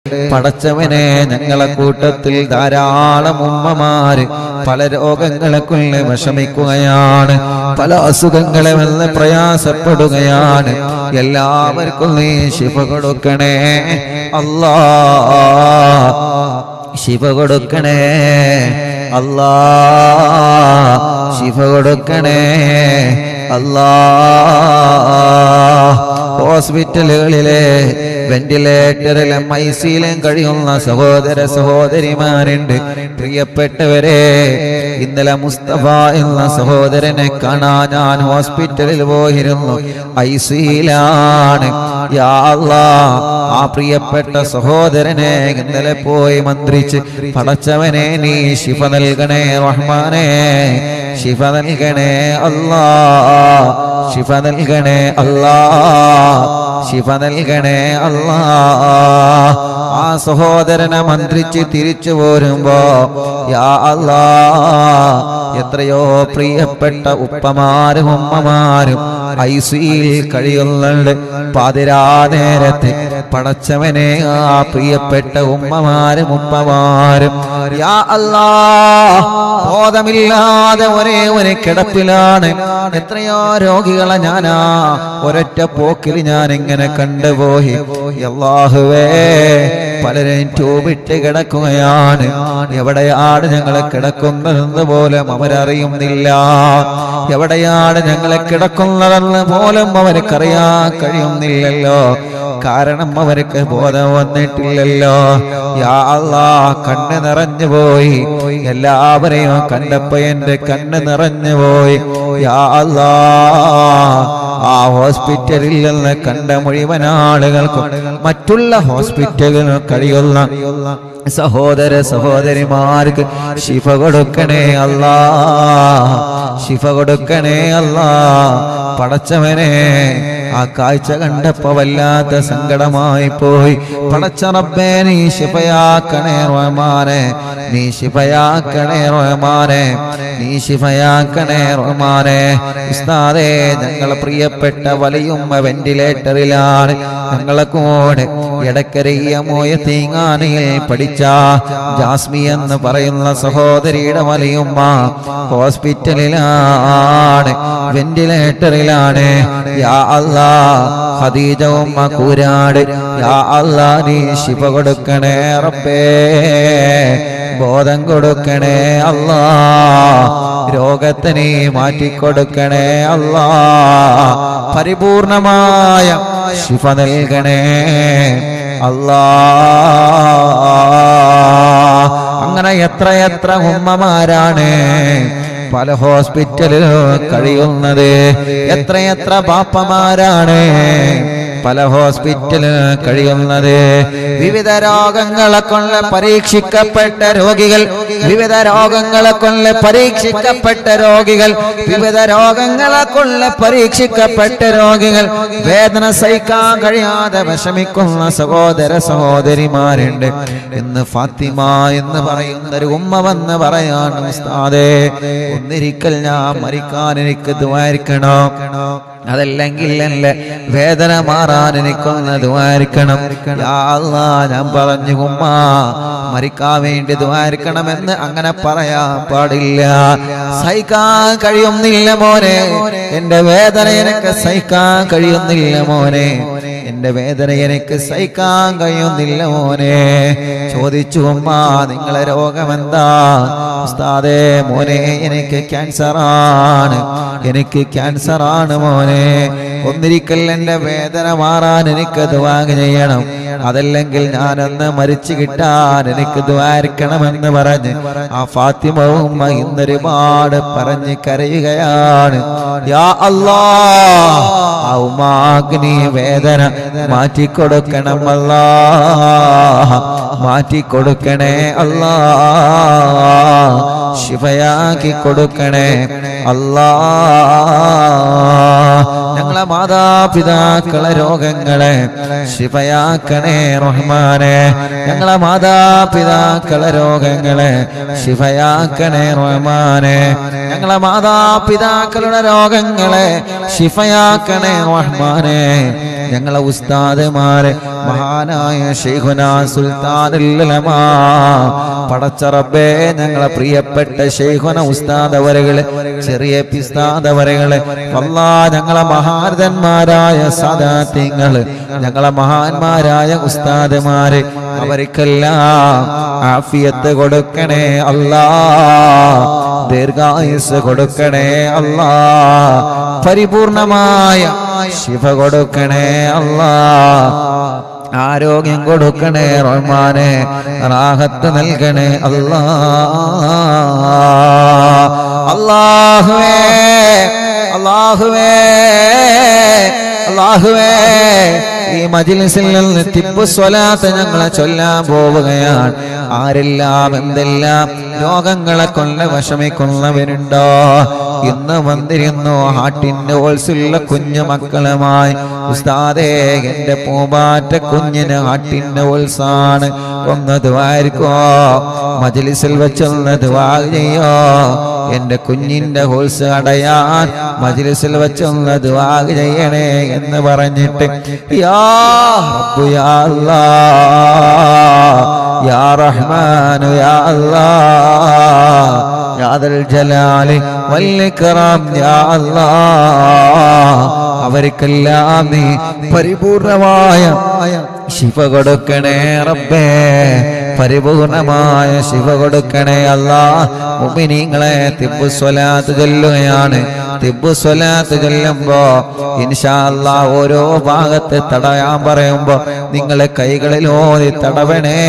പടച്ചവനെ ഞങ്ങളെ കൂട്ടത്തിൽ ധാരാളം ഉമ്മമാര് പല രോഗങ്ങളെ കൊണ്ട് വിഷമിക്കുകയാണ് പല അസുഖങ്ങളെ വന്ന് പ്രയാസപ്പെടുകയാണ് എല്ലാവർക്കും നീ ശിവ കൊടുക്കണേ അല്ലാ ശിവ കൊടുക്കണേ അല്ലാ ശിവ കൊടുക്കണേ അല്ലാ ഹോസ്പിറ്റലുകളിലെ വെന്റിലേറ്ററിലും ഐസിയിലും കഴിയുന്ന സഹോദര സഹോദരിമാരുണ്ട് പ്രിയപ്പെട്ടവരെ ഇന്നലെ മുസ്തഫ എന്ന സഹോദരനെ കാണാൻ ഞാൻ ഹോസ്പിറ്റലിൽ പോയിരുന്നു ഐസിയിലാണ് യാ അല്ലാ, ആ പ്രിയപ്പെട്ട സഹോദരനെ ഇന്നലെ പോയി മന്ത്രിച്ച് പടച്ചവനെ നീ ശിഫ നൽകണേ റഹ്മാനെ ശിഫ നൽകണേ അല്ലാ ശിഫ നൽകണേ അല്ലാ ശിഫ നൽകണേ അല്ലാ ആ സഹോദരനെ മന്ത്രിച്ച് തിരിച്ചു പോരുമ്പോ യാ അല്ലാ എത്രയോ പ്രിയപ്പെട്ട ഉപ്പമാരും ഉമ്മമാരും ഐസിയിൽ കഴിയുന്നുണ്ട് പാതിരാ നേരത്തെ പടച്ചവനെ ആ പ്രിയപ്പെട്ട ഉമ്മമാരും ഉപ്പമാരും യാ അല്ലാ ബോധമില്ലാതെ ഒരേ ഒരു കിടപ്പിലാണ് എത്രയോ രോഗികളെ ഞാനാ ഒരൊറ്റ പോക്കിൽ ഞാൻ ഇങ്ങനെ കണ്ടുപോയി അല്ലാഹുവേ പലരെയും ട്യൂബിട്ട് കിടക്കുകയാണ് എവിടെയാണ് ഞങ്ങളെ കിടക്കുന്നതെന്ന് പോലും അവരറിയുന്നില്ല എവിടെയാണ് ഞങ്ങളെ കിടക്കുന്നതെന്ന് പോലും അവർക്കറിയാൻ കഴിയുന്നില്ലല്ലോ കാരണം അവർക്ക് ബോധം വന്നിട്ടില്ലല്ലോ യാ അല്ലാ കണ്ണ് നിറഞ്ഞു പോയി എല്ലാവരെയും കണ്ടപ്പോ എന്റെ കണ്ണ് നിറഞ്ഞു പോയി യാ അല്ലാ ആ ഹോസ്പിറ്റലിൽ നിന്ന് കണ്ട മുഴുവൻ ആളുകൾക്കും മറ്റുള്ള ഹോസ്പിറ്റലുകളിൽ കഴിയുന്ന സഹോദര സഹോദരിമാർക്ക് ശിഫ കൊടുക്കണേ അല്ലാ ശിഫ കൊടുക്കണേ അല്ലാ പടച്ചവനെ ആ കാഴ്ച കണ്ടപ്പോ വല്ലാത്ത സങ്കടമായി പോയി പടച്ച റബ്ബേ നീ ശിഫയാക്കണേ റഹ്മാനെ നീ ശിഫയാക്കണേ റഹ്മാനെ നീ ശിഫയാക്കണേ റഹ്മാനെ ഉസ്താദേ ഞങ്ങളെ പ്രിയപ്പെട്ട വലിയുമ്മ വെന്റിലേറ്ററിലാണ് ഞങ്ങളെ കൂടെ ഇടക്കരയ്യ മോയ തീങ്ങാനയിൽ പഠിച്ച ജാസ്മി എന്ന് പറയുന്ന സഹോദരിയുടെ വലിയുമ്മ ഹോസ്പിറ്റലിലാണ് വെന്റിലേറ്ററിലാണ് യാ അല്ലാ ഖദീജ ഉമ്മ കൂരാട് യാ അല്ലാ നീ ശിവ കൊടുക്കണേ റബ്ബേ ബോധം കൊടുക്കണേ അല്ലാ രോഗത്തെ നീ മാറ്റിക്കൊടുക്കണേ അല്ലാ പരിപൂർണമായ ശിഫ നൽകണേ അല്ലാ അങ്ങനെ എത്ര എത്ര ഉമ്മമാരാണ് പല ഹോസ്പിറ്റലിലും കഴിയുന്നത് എത്രയെത്ര ബാപ്പമാരാണ് പല ഹോസ്പിറ്റലിൽ കഴിയുന്നത് വിവിധ രോഗങ്ങളെ കൊണ്ട് പരീക്ഷിക്കപ്പെട്ട രോഗികൾ വിവിധ രോഗങ്ങളെ കൊണ്ട് പരീക്ഷിക്കപ്പെട്ട രോഗികൾ വിവിധ രോഗങ്ങളെ കൊണ്ട് പരീക്ഷിക്കപ്പെട്ട രോഗികൾ വേദന സഹിക്കാൻ കഴിയാതെ വിഷമിക്കുന്ന സഹോദര സഹോദരിമാരുണ്ട് ഇന്ന് ഫാത്തിമ എന്ന് പറയുന്ന ഒരു ഉമ്മ വന്ന് പറയാണ് ഉസ്താദേ ഒന്നിരിക്കൽ ഞാൻ മരിക്കാൻ എനിക്ക് ദ്വാരിക്കണോ അതല്ലെങ്കിൽ എന്റെ വേദന മാറാൻ എനിക്കൊന്ന് ദ്വാരിക്കണം യാ അല്ലാ, ഞാൻ പറഞ്ഞു ഉമ്മ മരിക്കാൻ വേണ്ടി ദ്വാരിക്കണമെന്ന് അങ്ങനെ പറയാൻ പാടില്ല സഹിക്കാൻ കഴിയുന്നില്ല മോനെ എന്റെ വേദന എനിക്ക് സഹിക്കാൻ കഴിയുന്നില്ല മോനെ എന്റെ വേദന എനിക്ക് സഹിക്കാൻ കഴിയുന്നില്ല മോനെ ചോദിച്ചു ഉമ്മ നിങ്ങളെ രോഗമെന്താ ഉസ്താദേ മോനെ എനിക്ക് ക്യാൻസർ ആണ് എനിക്ക് ക്യാൻസർ ആണ് മോനെ ഒന്നിരിക്കൽ എന്റെ വേദന മാറാൻ എനിക്ക് ദുവാങ് ചെയ്യണം അതല്ലെങ്കിൽ ഞാനൊന്ന് മരിച്ചു കിട്ടാൻ എനിക്ക് ദ്വാരിക്കണമെന്ന് പറഞ്ഞ് ആ ഫാത്തിമ ഉമ്മ ഇന്നൊരുപാട് പറഞ്ഞ് കരയുകയാണ് യാ അല്ലാ ആ ഉമ്മാക്ക് നീ വേദന മാറ്റിക്കൊടുക്കണം അല്ലാ മാറ്റിക്കൊടുക്കണേ അല്ലാ ശിവയാക്കി കൊടുക്കണേ അല്ലാ ഞങ്ങളെ മാതാപിതാക്കളെ രോഗങ്ങളെ ശിവയാക്കണേ റഹ്മാനെ ഞങ്ങളെ മാതാപിതാക്കളെ രോഗങ്ങളെ ശിവയാക്കണേ റഹ്മാനെ ഞങ്ങളെ മാതാപിതാക്കളുടെ രോഗങ്ങളെ ശിഫയാക്കണേ റഹ്മാനെ ഞങ്ങളെ ഉസ്താദുമാരെ മഹാനായ ഷെയ്ഖുന സുൽത്താനുല്ലമ പടച്ചറബേ ഞങ്ങളെ പ്രിയപ്പെട്ട ഷെയ്ഖുന ഉസ്താദവരകള് ചെറിയ പിസ്താദവരകള് അല്ലാ ഞങ്ങളെ മഹാരഥന്മാരായ സദാത്യങ്ങള് ഞങ്ങളെ മഹാന്മാരായ ഉസ്താദുമാര് അവർക്കെല്ലാം ആഫിയത്ത് കൊടുക്കണേ അല്ലാ ദീർഘായുസ് കൊടുക്കണേ അല്ലാ പരിപൂർണമായ ശിവ കൊടുക്കണേ അല്ലാ ആരോഗ്യം കൊടുക്കണേ റഹ്മാനെ റാഹത്ത് നൽകണേ അല്ലാ അല്ലാഹുവേ അല്ലാഹുവേ അല്ലാഹുവേ ഈ മജിലിസിൽ നിന്ന് തിപ്പു സ്വലാത്ത് ഞങ്ങളെ ചൊല്ലാൻ പോവുകയാണ് ആരെല്ലാം എന്തെല്ലാം രോഗങ്ങളെ കൊണ്ട് വിഷമിക്കുന്നവരുണ്ടോ ഇന്ന് വന്നിരുന്നു ഹാട്ടിന്റെ ഓൾസുള്ള കുഞ്ഞു മക്കളുമായി ഉസ്താദേ എന്റെ പൂമ്പാറ്റ കുഞ്ഞിന് ഹാട്ടിന്റെ ഓൾസാണ് ഒന്ന് ദ്വാരിക്കോ മജിലിസിൽ വെച്ചൊന്ന് ദ്വാ ചെയ്യോ എന്റെ കുഞ്ഞിന്റെ ഹോൾസ് അടയാൻ മജിലിസിൽ വെച്ചൊന്ന് ദ്വാ ചെയ്യണേ എന്ന് പറഞ്ഞിട്ട് യാ റബ്ബു യാ അല്ലാ യാ റഹ്മാനു യാ അല്ലാ യാ ദൽ ജലാലി വൽ ഇക്റാം യാ അല്ലാ അവർക്കെല്ലാം നീ പരിപൂർണമായ ശിവ കൊടുക്കണേ റബ്ബേ പരിപൂർണമായ ശിവ കൊടുക്കണേ അല്ലാ മുഅ്മിനീങ്ങളെ തിബ്ബു സ്വലാത്ത് ചൊല്ലുകയാണ് തിബ്ബു സ്വലാത്ത് ചൊല്ലുമ്പോ ഇൻഷാ അല്ലാ ഓരോ ഭാഗത്ത് തടയാൻ പറയുമ്പോ നിങ്ങളെ കൈകളിൽ ഓതി തടവണേ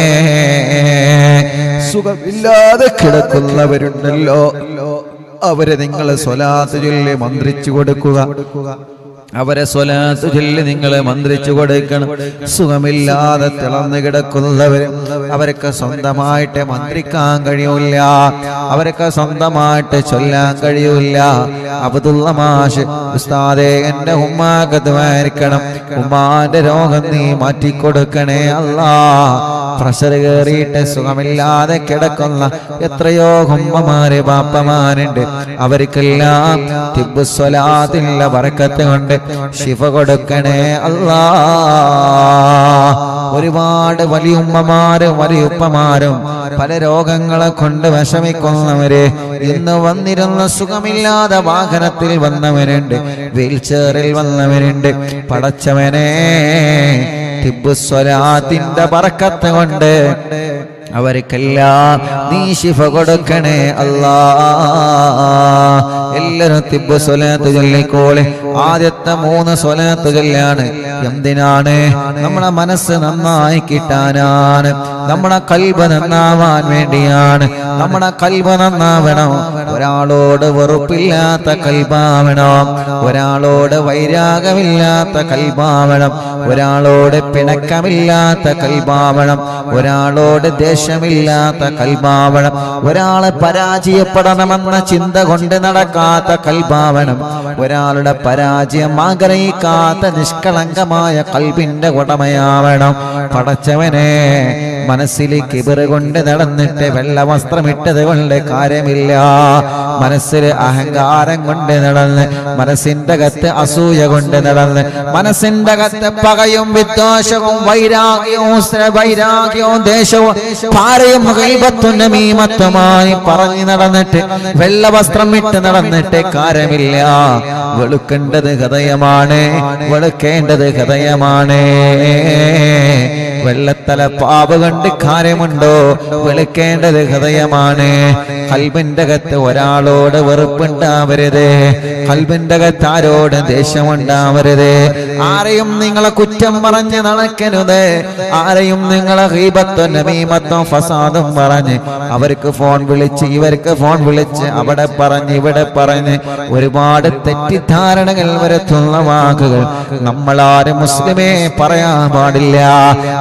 സുഖമില്ലാതെ കിടക്കുന്നവരുണ്ടല്ലോ അവരെ നിങ്ങൾ സ്വലാത്ത് ചൊല്ലി മന്ത്രിച്ചു കൊടുക്കുക അവരെ സ്വലാത്ത് ചൊല്ലി നിങ്ങൾ മന്ത്രിച്ചു കൊടുക്കണം സുഖമില്ലാതെ തിളർന്നു കിടക്കുന്നവരും അവർക്ക് സ്വന്തമായിട്ട് മന്ത്രിക്കാൻ കഴിയൂല അവർക്ക് സ്വന്തമായിട്ട് ചൊല്ലാൻ കഴിയൂല അബ്ദുള്ള മാഷ് ഉസ്താദേ എന്റെ ഉമ്മാക്ക് ദ്വാരിക്കണം ഉമ്മാന്റെ രോഗം നീ മാറ്റിക്കൊടുക്കണേ അല്ലാ പ്രഷർ കയറിയിട്ട് സുഖമില്ലാതെ കിടക്കുന്ന എത്രയോ ഉമ്മമാര് ബാപ്പമാരുണ്ട് അവർക്കെല്ലാം തിബ് സ്വലാത്തിനുള്ള വറക്കത്ത് കൊണ്ട് ശിവ കൊടുക്കണേ അല്ലാ ഒരുപാട് വലിയ ഉമ്മമാരും വലിയ ഉപ്പമാരും പല രോഗങ്ങളെ കൊണ്ട് വിഷമിക്കുന്നവര് ഇന്ന് വന്നിരുന്ന സുഖമില്ലാതെ വാഹനത്തിൽ വന്നവരുണ്ട് വീൽ ചെയറിൽ വന്നവരുണ്ട് പടച്ചവനെ തിബുസ്വലാത്തിന്റെ പറക്കത്ത് കൊണ്ട് അവർക്കെല്ലാം നീ ശിഫ കൊടുക്കണേ അല്ലാ എല്ലാരും തിബ് സ്വലാത്ത് ചൊല്ലിക്കോളെ ആദ്യത്തെ മൂന്ന് സ്വലാത്ത് ചൊല്ലാണ് എന്തിനാണ് നമ്മളെ മനസ്സ് നന്നായി കിട്ടാനാണ് നമ്മുടെ കൽബ് നന്നാവാൻ വേണ്ടിയാണ് നമ്മുടെ കൽബ് നന്നാവണം ഒരാളോട് വെറുപ്പില്ലാത്ത കൽബാവണം ഒരാളോട് വൈരാഗമില്ലാത്ത കൽബാവണം ഒരാളോട് പിണക്കമില്ലാത്ത കൽബാവണം ഒരാളോട് ദേഷ്യമില്ലാത്ത കൽബാവണം ഒരാളെ പരാജയപ്പെടണമെന്ന ചിന്ത കൊണ്ട് നടക്കാത്ത കൽബാവണം ഒരാളുടെ പരാജയം ആഗ്രഹിക്കാത്ത നിഷ്കളങ്കമായ കൽബിന്റെ ഉടമയാവണം പടച്ചവനെ മനസ്സിൽ കിബറ് കൊണ്ട് നടന്നിട്ട് വെള്ള വസ്ത്രമിട്ടത് കൊണ്ട് കാര്യമില്ല മനസ്സിൽ അഹങ്കാരം കൊണ്ട് നടന്ന് മനസ്സിന്റെ അകത്ത് അസൂയ കൊണ്ട് നടന്ന് മനസ്സിന്റെ അകത്ത് പകയും വിദ്വേഷവും വൈരാഗ്യവും സ്ര- വൈരാഗ്യവും ദേശവും പാരയും ഗൈബത്തും നമീമത്വമായി പറഞ്ഞു നടന്നിട്ട് വെള്ള വസ്ത്രം ഇട്ട് നടന്നിട്ട് കാര്യമില്ല വെളുക്കേണ്ടത് ഹൃദയമാണ് വെളുക്കേണ്ടത് ഹൃദയമാണ് വെള്ളത്തല പാപ കണ്ട് കാര്യമുണ്ടോ വെളുക്കേണ്ടത് ഹൃദയമാണ് കൽബിന്റെ അകത്ത് ഒരാളോട് വെറുപ്പുണ്ടാവരുത് കൽബിന്റെ അകത്ത് ആരോട് ദേഷ്യമുണ്ടാവരുത് ആരെയും നിങ്ങളെ കുറ്റം പറഞ്ഞ് നടക്കരുത് ആരെയും നിങ്ങളെ ഹീബത്തും നമീമത്തും ഫസാദും പറഞ്ഞ് അവർക്ക് ഫോൺ വിളിച്ച് ഇവർക്ക് ഫോൺ വിളിച്ച് അവിടെ പറഞ്ഞ് ഇവിടെ പറഞ്ഞ് ഒരുപാട് തെറ്റിദ്ധാരണകൾ വരുത്തുന്ന വാക്കുകൾ നമ്മളാരും മുസ്ലിമേ പറയാൻ പാടില്ല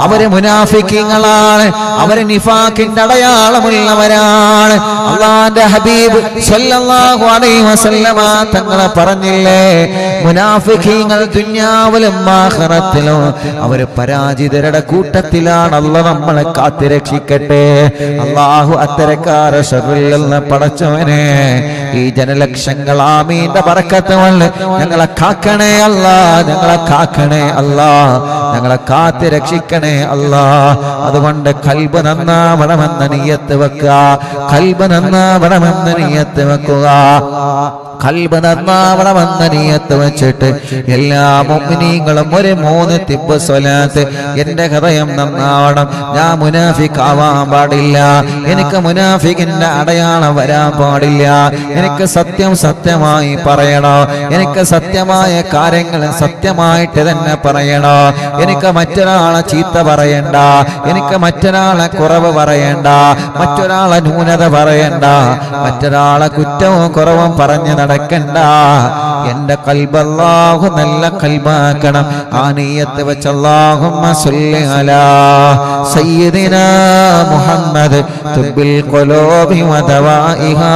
അവര് മുനാഫിക്കങ്ങളാണ് അവര് നിഫാക്കിന്റെ അടയാളമുള്ളവരാണ് അള്ളാന്റെ ഹബീബ് സല്ലല്ലാഹു അലൈഹി വസല്ലമ തങ്ങളെ പറഞ്ഞില്ലേ മുനാഫിക്കീങ്ങൾ ദുന്യാവിലും ആഖിറത്തിലും അവര് പരാജിതരുടെ കൂട്ടത്തിലാണ് അല്ല നമ്മളെ കാത്തിരക്ഷിക്കട്ടെ അള്ളാഹു അത്തരക്കാരെ ഷറിൽ നിന്ന് പടച്ചവനെ ഈ ജനലക്ഷങ്ങൾ ആമീന്റെ പറക്കത്ത് വന്ന് ഞങ്ങളെ കാക്കണേ അല്ല ഞങ്ങളെ കാക്കണേ അല്ല ഞങ്ങളെ കാത്തി രക്ഷിക്കണേ അല്ല അതുകൊണ്ട് കൽബ് നന്നാവണമെന്ന നീയത്ത് വെക്കുക കൽബ് നന്നാവണമെന്ന നീയത്ത് വെക്കുക കൽബ് നന്നാവണമെന്ന നീയത്ത് വെച്ചിട്ട് എല്ലാ മുഅ്മിനീങ്ങളും ഒരു മൂന്ന് തിബ് സ്വലാത്ത് എന്റെ ഹൃദയം നന്നാവണം ഞാൻ മുനാഫിക്കാവാൻ പാടില്ല എനിക്ക് മുനാഫിക്കിന്റെ അടയാളം വരാൻ പാടില്ല എനിക്ക് സത്യം സത്യമായി പറയണോ എനിക്ക് സത്യമായ കാര്യങ്ങൾ സത്യമായിട്ട് തന്നെ പറയണോ എനിക്ക് മറ്റൊരാളെ ചീത്ത പറയണ്ട എനിക്ക് മറ്റൊരാളെ കുറവ് പറയണ്ട മറ്റൊരാളെ ന്യൂനത പറയണ്ട മറ്റൊരാളെ കുറ്റവും കുറവും പറഞ്ഞു നടക്കണ്ട എന്റെ കൽബല്ലാഹു നല്ല കൽബാക്കണം ആ നീയത്ത് വെച്ച് അല്ലാഹുമ്മ സല്ലി അലാ സയ്യിദിനാ മുഹമ്മദ് തുബിൽ ഖുലൂബി വദവാഇഹാ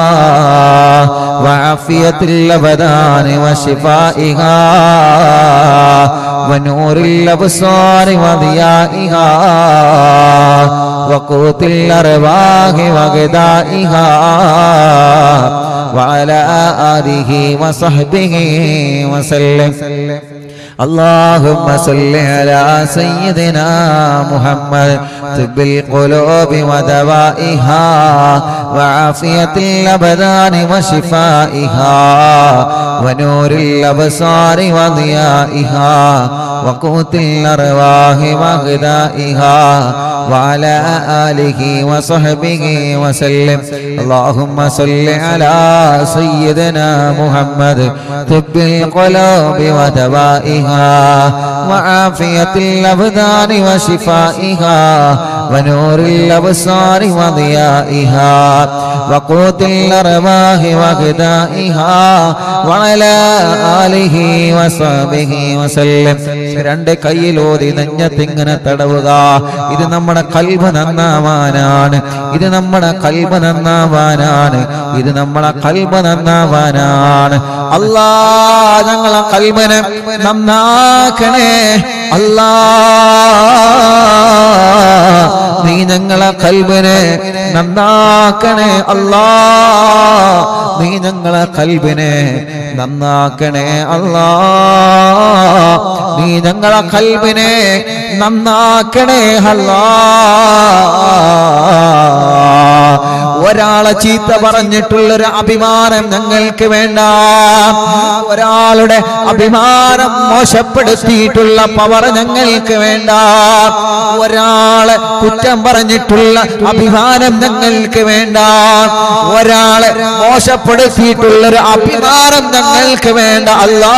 وعافية الأبدان وشفائها ونور الأبصار وضيائها وقوت الأرواح وغذائها وعلى آله وصحبه وسلم اللهم صل على سيدنا محمد طب القلوب ودوائها وعافية الأبدان وشفائها ونور الأبصار وضيائها وقوت الأرواح وغذائها وعلى آله وصحبه وسلم اللهم صل على سيدنا محمد طب القلوب ودوائها وعافية الأبدان وشفائها ونور الأبصار وضيائها وقوت الأرواح وغذائها وعلى آله وصحبه وسلم രണ്ട് കയ്യിലോതി നെഞ്ഞത്തിങ്ങനെ തടവുക ഇത് നമ്മുടെ കൽബ് നന്നാവാനാണ് ഇത് നമ്മുടെ കൽബ് നന്നാവാനാണ് ഇത് നമ്മളെ കൽബ് നന്നാവാനാണ് അല്ലാ ഞങ്ങളെ കൽബനെ നന്നാക്കണേ അല്ലാ നീ ഞങ്ങളെ കൽബനെ നന്നാക്കണേ അല്ലാ നീ ഞങ്ങളെ കൽബിനെ നന്നാക്കണേ അല്ലാ നീ ഞങ്ങളെ കൽബിനെ നന്നാക്കണേ അല്ലാ ഒരാളെ ചീത്ത പറഞ്ഞിട്ടുള്ളൊരു അഭിമാനം ഞങ്ങൾക്ക് വേണ്ട ഒരാളുടെ അഭിമാനം മോശപ്പെടുത്തിയിട്ടുള്ള പവർ ഞങ്ങൾക്ക് വേണ്ട ഒരാളെ കുറ്റം പറഞ്ഞിട്ടുള്ള അഭിമാനം ഞങ്ങൾക്ക് വേണ്ട ഒരാളെ മോശപ്പെടുത്തിയിട്ടുള്ളൊരു അഭിമാനം ഞങ്ങൾക്ക് വേണ്ട അല്ലാ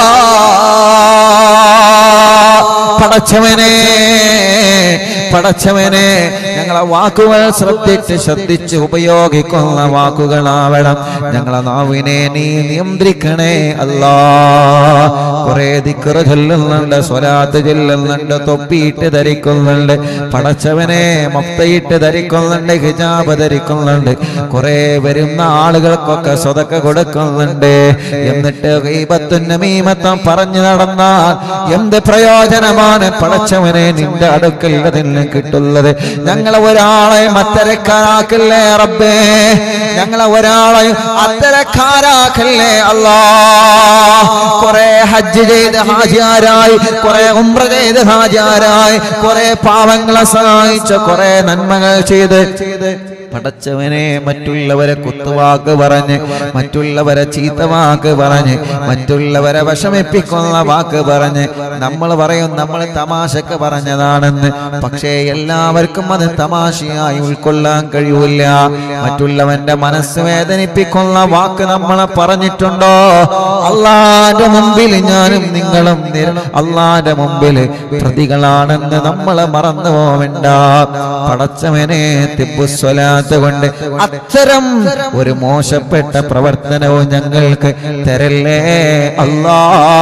പടച്ചവനെ പടച്ചവനെ ഞങ്ങളെ വാക്കുകൾ ശ്രദ്ധിച്ച് ശ്രദ്ധിച്ച് ഉപയോഗിക്കുന്ന വാക്കുകളാവണം ഞങ്ങളെ നാവിനെ നീ നിയന്ത്രിക്കണേ അല്ലാ കുറെ ദിക്കറ് ചൊല്ലുന്നുണ്ട് സ്വലാത്ത് ചൊല്ലുന്നുണ്ട് തൊപ്പിയിട്ട് ധരിക്കുന്നുണ്ട് പടച്ചവനെ മൊത്തയിട്ട് ധരിക്കുന്നുണ്ട് ഹിജാബ് ധരിക്കുന്നുണ്ട് കുറെ വരുന്ന ആളുകൾക്കൊക്കെ സ്വതക്ക കൊടുക്കുന്നുണ്ട് എന്നിട്ട് ഗീബത്തും നമീമത്തും പറഞ്ഞു നടന്നാൽ എന്ത് പ്രയോജനമാണ് പടച്ചവനെ നിന്റെ അടുക്കൽ അതിന് കിട്ടുള്ളത് ഞങ്ങളെ ഒരാളെ അത്തരക്കാരാക്കല്ലേ റബ്ബേ ഞങ്ങളെ ഒരാളെ അത്തരക്കാരാക്കല്ലേ അല്ലാ കുറെ ഹജ്ജ് ചെയ്ത് ഹാജിയാരായി കുറെ ഉംറ ചെയ്ത് ഹാജിയാരായി കുറെ പാവങ്ങളെ സഹായിച്ച കുറെ നന്മകൾ ചെയ്ത് പടച്ചവനെ മറ്റുള്ളവരെ കുത്തുവാക്ക് പറഞ്ഞ് മറ്റുള്ളവരെ ചീത്ത വാക്ക് പറഞ്ഞ് മറ്റുള്ളവരെ വിഷമിപ്പിക്കുന്ന വാക്ക് പറഞ്ഞ് നമ്മൾ പറയും നമ്മൾ തമാശക്ക് പറഞ്ഞതാണെന്ന് പക്ഷേ എല്ലാവർക്കും അത് തമാശയായി ഉൾക്കൊള്ളാൻ കഴിയൂല മറ്റുള്ളവന്റെ മനസ്സ് വേദനിപ്പിക്കുന്ന വാക്ക് നമ്മളെ പറഞ്ഞിട്ടുണ്ടോ അള്ളാന്റെ മുമ്പിൽ ഞാനും നിങ്ങളും നിര- അള്ളാന്റെ മുമ്പിൽ പ്രതികളാണെന്ന് നമ്മളെ മറന്നു പോവണ്ട പടച്ചവനെ തിബുസ്വലാത്ത് സ്വലാത്ത് കൊണ്ട് അത്തരം ഒരു മോശപ്പെട്ട പ്രവർത്തനവും ഞങ്ങൾക്ക് തരല്ലേ അല്ലാ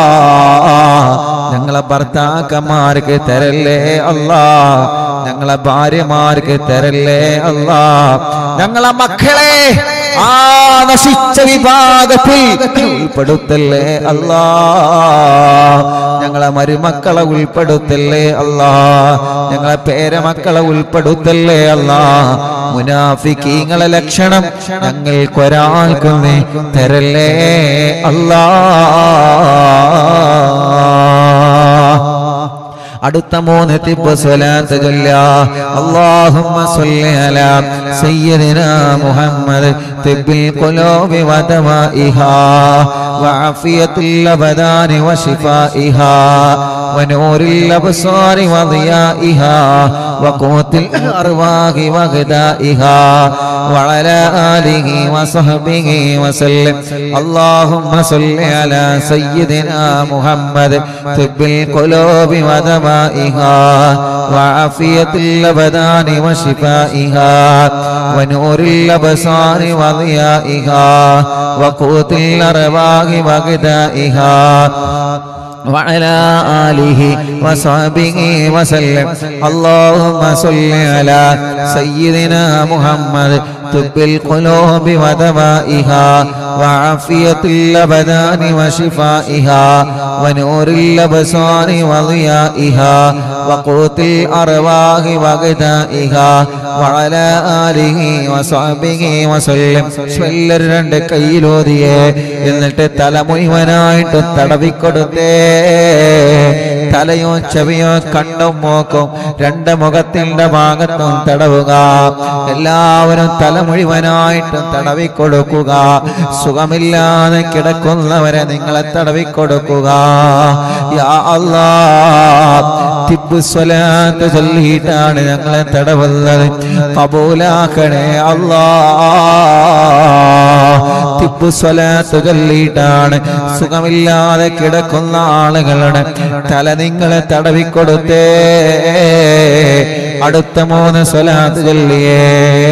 ഞങ്ങളെ ഭർത്താക്കന്മാർക്ക് തരല്ലേ അല്ലാ ഞങ്ങളെ ഭാര്യമാർക്ക് തരല്ലേ അല്ലാ ഞങ്ങളെ മക്കളെ ആ നശിച്ച വിഭാഗത്തിൽ ഉൾപ്പെടുത്തല്ലേ അല്ലാ ഞങ്ങളെ മരുമക്കളെ ഉൾപ്പെടുത്തല്ലേ അല്ലാ ഞങ്ങളെ പേരമക്കളെ ഉൾപ്പെടുത്തല്ലേ അല്ലാ മുനാഫിക്കീങ്ങളെ ലക്ഷണം ഞങ്ങൾക്കൊരാൾക്കും നീ തരല്ലേ അല്ലാ അടുത്ത മൂന്ന് തിബ് സ്വലാത്ത് ചൊല്ല അല്ലാഹുമ്മ സ്വല്ലി അലാ സയ്യിദിനാ മുഹമ്മദ് തിബ്ബിൽ ഖുലൂബി വദവാഇഹാ വഅഫിയത്തുൽ അബദാനി വശിഫാഇഹാ ونور الأبصار وضيائها وقوت الأرواح وغدائها وعلى آله وصحبه وسلم اللهم صل على سيدنا محمد طب القلوب ودمائها وعافية الأبدان وشفائها ونور الأبصار وضيائها وقوت الأرواح وغدائها وعلى آله وصحبه وسلم اللهم صل على سيدنا محمد طب القلوب ودوائها وعافية الأبدان وشفائها ونور الأبصار وضيائها وقوت الأرواح وغدائها وعلى آله وصحبه وسلم സ്വല്ലർ രണ്ട് കയ്യിലോതിയേ എന്നിട്ട് തല മുഴുവനായിട്ട് തടവിക്കൊടുത്തേ തലയോ ചെവിയോ കണ്ണും മൂക്കും രണ്ട് മുഖത്തിന്റെ ഭാഗത്തും തടവുക എല്ലാവരും തല മുഴുവനായിട്ടും തടവിക്കൊടുക്കുക സുഖമില്ലാതെ കിടക്കുന്നവരെ നിങ്ങളെ തടവിക്കൊടുക്കുക യാ അല്ലാ തിബ് സ്വലാത്ത് ചൊല്ലിയിട്ടാണ് ഞങ്ങളെ തടവുന്നത് കബൂലാക്കണേ അല്ലാ തിബ് സ്വലാത്ത് ചൊല്ലിയിട്ടാണ് സുഖമില്ലാതെ കിടക്കുന്ന ആളുകളുടെ തല നിങ്ങളെ തടവിക്കൊടുത്തേ അടുത്ത മൂന്ന് സ്വലാത്ത് ചൊല്ലിയേ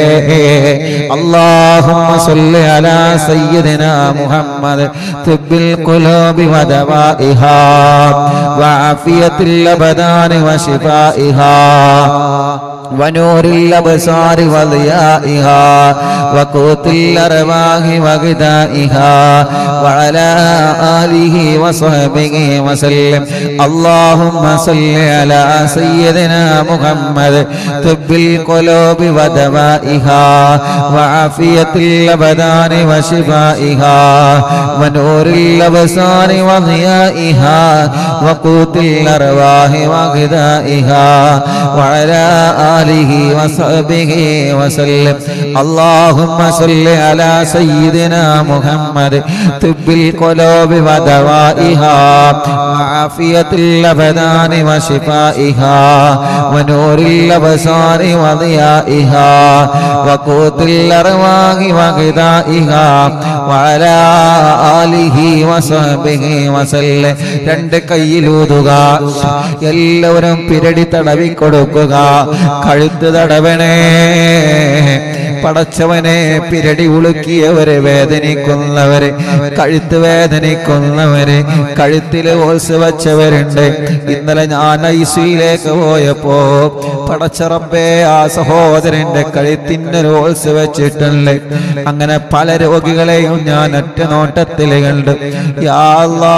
അല്ലാഹുമ്മ സ്വല്ലി അലാ സയ്യിദിനാ മുഹമ്മദ് തിബ്ബിൽ ഖുലൂബി വദവാഇഹാ വഅഫിയത്തിൽ അബദാനി വശിഫാഇഹാ ونور الأبصار وضيائها وقوت الأرواح وغذائها وعلى آله وصحبه وسلم اللهم صل على سيدنا محمد طب القلوب ودوائها وعافية الأبدان وشفائها ونور الأبصار وضيائها وقوت الأرواح وغذائها وعلى آله وصحبه وسلم اللهم صل على سيدنا محمد طب القلوب ودوائها وعافية الأبدان وشفائها ونور الأبصار وضيائها وقوت الأرواح وغذائها وعلى آله وصحبه وسلم രണ്ട് കയ്യിലൂതുക എല്ലാവരും പിരടി തടവി കൊടുക്കുക കഴുത്ത് തടവണേ പടച്ചവനെ പിരടി ഉളുക്കിയവരെ വേദനിക്കുന്നവരെ കഴുത്ത് വേദനിക്കുന്നവരെ കഴുത്തിൽ ഓൾസ് വച്ചവരുണ്ട് ഇന്നലെ ഞാൻ ഐസിയിലേക്ക് പോയപ്പോ പടച്ചറമ്പേ ആ സഹോദരന്റെ കഴുത്തിന് ഓൾസ് വെച്ചിട്ടുണ്ട് അങ്ങനെ പല രോഗികളെയും ഞാൻ ഒറ്റ നോട്ടത്തിൽ കണ്ടു യാ അല്ലാ,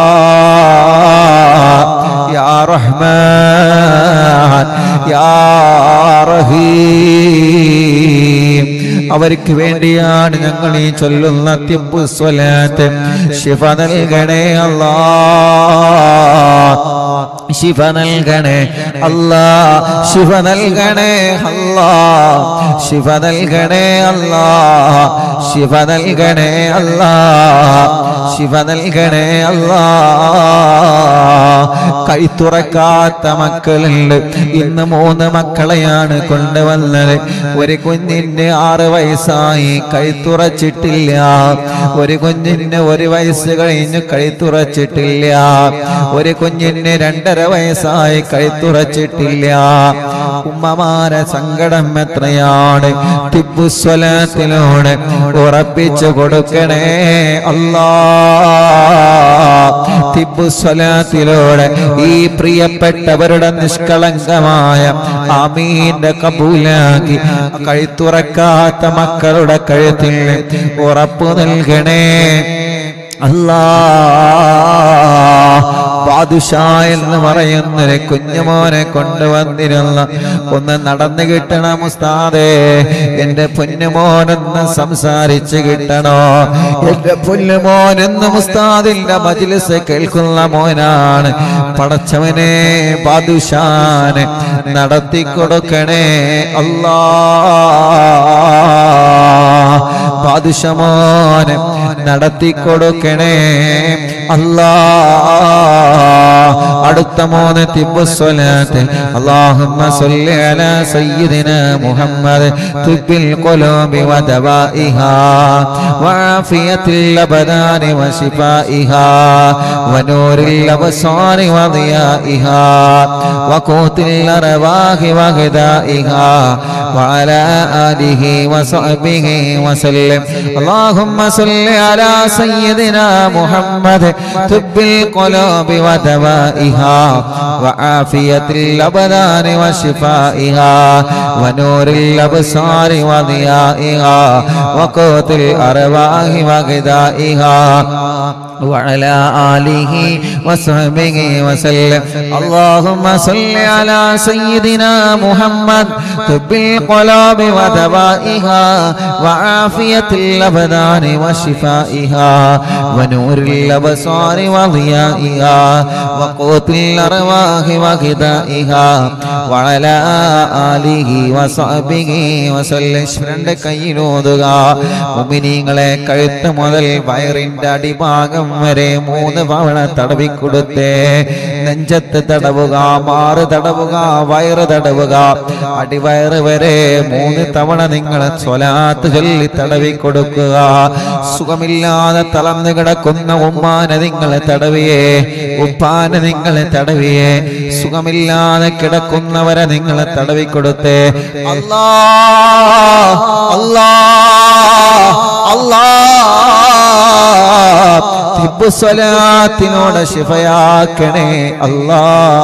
യാ റഹ്മാൻ യാ റഹീം അവർക്ക് വേണ്ടിയാണ് ഞങ്ങൾ ഈ ചൊല്ലുന്ന തിബു സ്വലാത്ത് ശിഫ നൽകണേ അല്ലാ ശിഫ നൽകണേ അല്ലാ ശിഫ നൽകണേ അല്ലാ ശിഫ നൽകണേ അല്ലാ ശിഫ നൽകണേ അല്ലാ ശിഫ നൽകണേ അല്ലാ കൈത്തുറക്കാത്ത മക്കളുണ്ട് ഇന്ന് മൂന്ന് മക്കളെയാണ് കൊണ്ടുവന്നത് ഒരു കുഞ്ഞിന് ആറ് വയസ്സായി കൈത്തുറച്ചിട്ടില്ല ഒരു കുഞ്ഞിന് ഒരു വയസ്സ് കഴിഞ്ഞ് കൈത്തുറച്ചിട്ടില്ല ഒരു കുഞ്ഞിന് രണ്ടര വയസ്സായി കൈത്തുറച്ചിട്ടില്ല ഉമ്മമാരെ സങ്കടം എത്ര എങ്ങനെയാണ് തിബുസ്വലത്തിലൂടെ ഉറപ്പിച്ചു കൊടുക്കണേ അല്ലാ തിബുസ്വലത്തിലൂടെ ഈ പ്രിയപ്പെട്ടവരുടെ നിഷ്കളങ്കമായ ആമീന്റെ കബൂലാക്കി കഴുത്തുറക്കാത്ത മക്കളുടെ കഴുത്തിൽ ഉറപ്പു നൽകണേ അല്ലാ ബാദുഷാ എന്ന് പറയുന്നൊരു കുഞ്ഞുമോനെ കൊണ്ടുവന്നിരുന്ന ഒന്ന് നടന്നു കിട്ടണം ഉസ്താദേ എന്റെ പൊന്നുമോനെന്ന് സംസാരിച്ച് കിട്ടണോ എന്റെ പൊന്നുമോനെന്ന് ഉസ്താദിന്റെ മജിലിസ് കേൾക്കുന്ന മോനാണ് പടച്ചവനെ ബാദുഷാനെ നടത്തി കൊടുക്കണേ അല്ലാ ബാദുഷമോനെ നടത്തി കൊടുക്കണേ അല്ലാ അടുത്ത മൂന്ന് തിബുസ്വലാത്ത് അല്ലാഹുമ്മ സല്ലി അലാ സയ്യിദിന മുഹമ്മദ് തുബിൽ ഖുലൂബി വദവാഇഹാ വആഫിയത്തിൽ അബദാനി വശിഫാഇഹാ വനൂരിൽ അബ്സാരി വദിയാഇഹാ വഖൂത്തിൽ അർവാഹി വഗദാഇഹാ وعلى آله وصحبه وسلم اللهم صل على سيدنا محمد طب القلوب ودوائها وعافية الأبدان وشفائها ونور الأبصار وضيائها وقوت الأرواح وغذائها وعلى آله وصحبه وسلم اللهم صل على سيدنا محمد طب القلوب ودوائها وعافية الأبدان وشفائها ونور الأبصار وضيائها وقوت الأرواح وغذائها وعلى آله وصحبه وسلم രണ്ട് കയ്യിലോതുക മുമിനീങ്ങളെ കഴുത്ത് മുതൽ വയറിന്റെ അടിഭാഗം വരെ മൂന്ന് തവണ തടവിക്കൊടുത്തേ നെഞ്ചത്ത് തടവുക മാറ് തടവുക വയറ് തടവുക അടിവയറ് വരെ മൂന്ന് തവണ നിങ്ങൾ സ്വലാത്ത് ചൊല്ലി തടവി കൊടുക്കുക സുഖമില്ലാതെ തളർന്നു കിടക്കുന്ന ഉമ്മാനെ നിങ്ങൾ തടവിയേ ഉപ്പാനെ നിങ്ങൾ തടവിയേ സുഖമില്ലാതെ കിടക്കുന്നവരെ നിങ്ങൾ തടവി കൊടുത്തേ അല്ലാ അല്ലാ അല്ലാ സ്വലാത്തിനോട് ശിഫയാക്കണേ അല്ലാ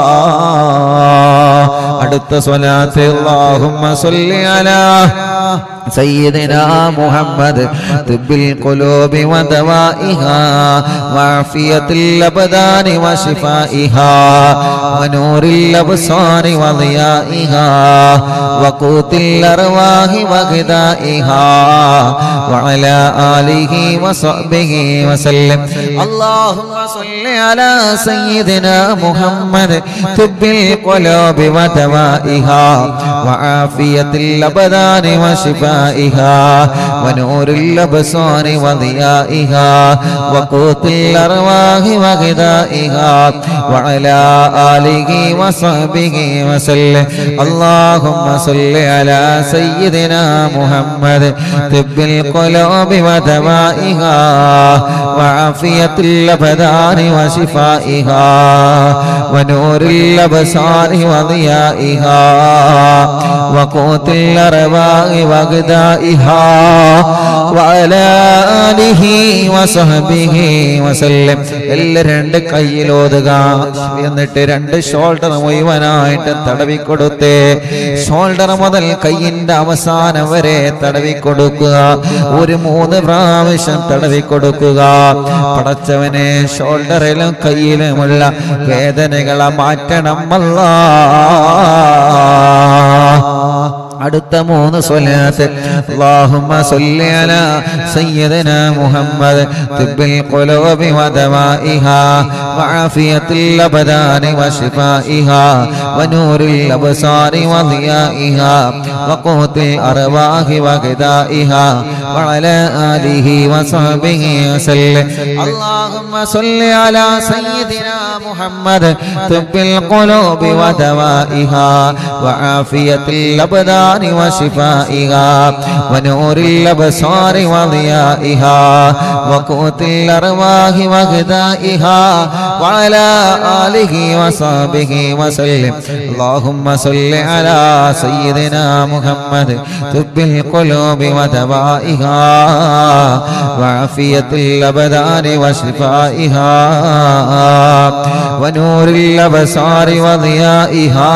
അടുത്ത സ്വലാത്ത് അല്ലാഹുമ്മ സല്ലി അലാ سيدنا محمد طب القلوب ودوائها وعافية الأبدان وشفائها ونور الأبصار وضيائها وقوت الأرواح وغذائها وعلى آله وصحبه وسلم اللهم صل على سيدنا محمد طب القلوب ودوائها وعافية الأبدان وشفائها ونور الأبصار وضيائها وقوت الأرواح وغذائها وعلى آله وصحبه وسلم اللهم صل على سيدنا محمد طب القلوب ودوائها وعافية الأبدان وشفائها ونور الأبصار وضيائها وقوت الأرواح وغذائها وعلى آله وصحبه وسلم എല്ലാ രണ്ട് കയ്യിലോതുക എന്നിട്ട് രണ്ട് ഷോൾഡർ മുഴുവനായിട്ട് തടവി കൊടുത്തേ ഷോൾഡർ മുതൽ കയ്യിന്റെ അവസാനം വരെ തടവി കൊടുക്കുക ഒരു മൂന്ന് പ്രാവശ്യം തടവി കൊടുക്കുക പടച്ചവനെ ഷോൾഡറിലും കയ്യിലുമുള്ള വേദനകളെ മാറ്റണം അല്ലാ അടുത്ത മൂന്ന് സ്വലാത്ത് اللهم صل على سيدنا محمد طب القلوب ودوائها وعافية الأبدان وشفائها ونور الأبصار وضيائها وقوت الأرواح وغذائها وعلى آله وصحبه وسلم اللهم صل على سيدنا محمد طب القلوب ودوائها وعافية الأبدان الأبدان وشفائها ونور الأبصار وضيائها وقوت الأرواح وغذائها وعلى آله وصحبه وسلم اللهم صل على سيدنا محمد طب القلوب ودوائها وعافية الأبدان وشفائها ونور الأبصار وضيائها